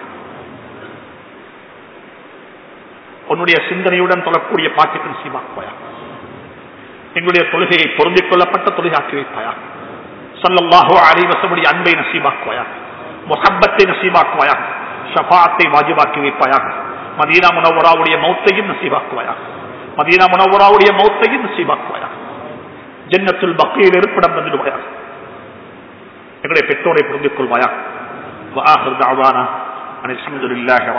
உன்னுடைய சிந்தனையுடன் தொழக்கூடிய பாக்கியத்தின் சீமாக்குவாயாக எங்களுடைய தொழுகையை பொருந்திக் கொள்ளப்பட்ட தொழுகாக்கி வைப்பாயாக சல்லல்லாஹோ அலைவசமுடைய அன்பை நசீபாக்குவாயாக முகப்பத்தை நசீபாக்குவாயாக ஷபாத்தை வாஜிபாக்கி வைப்பாயாக மதீனா முனவராவுடைய மௌத்தையும் நசீபாக்குவாயாக மதீனா முனவராவுடைய மௌத்தையும் நசீபாக்குவாயாக ஜன்னத்துல் பக்கையில் இருப்பிடம் தந்துடுவாயாக எங்களுடைய பெற்றோரை புரிந்து கொள்வாயாக வாஹர் தாவானா அனில்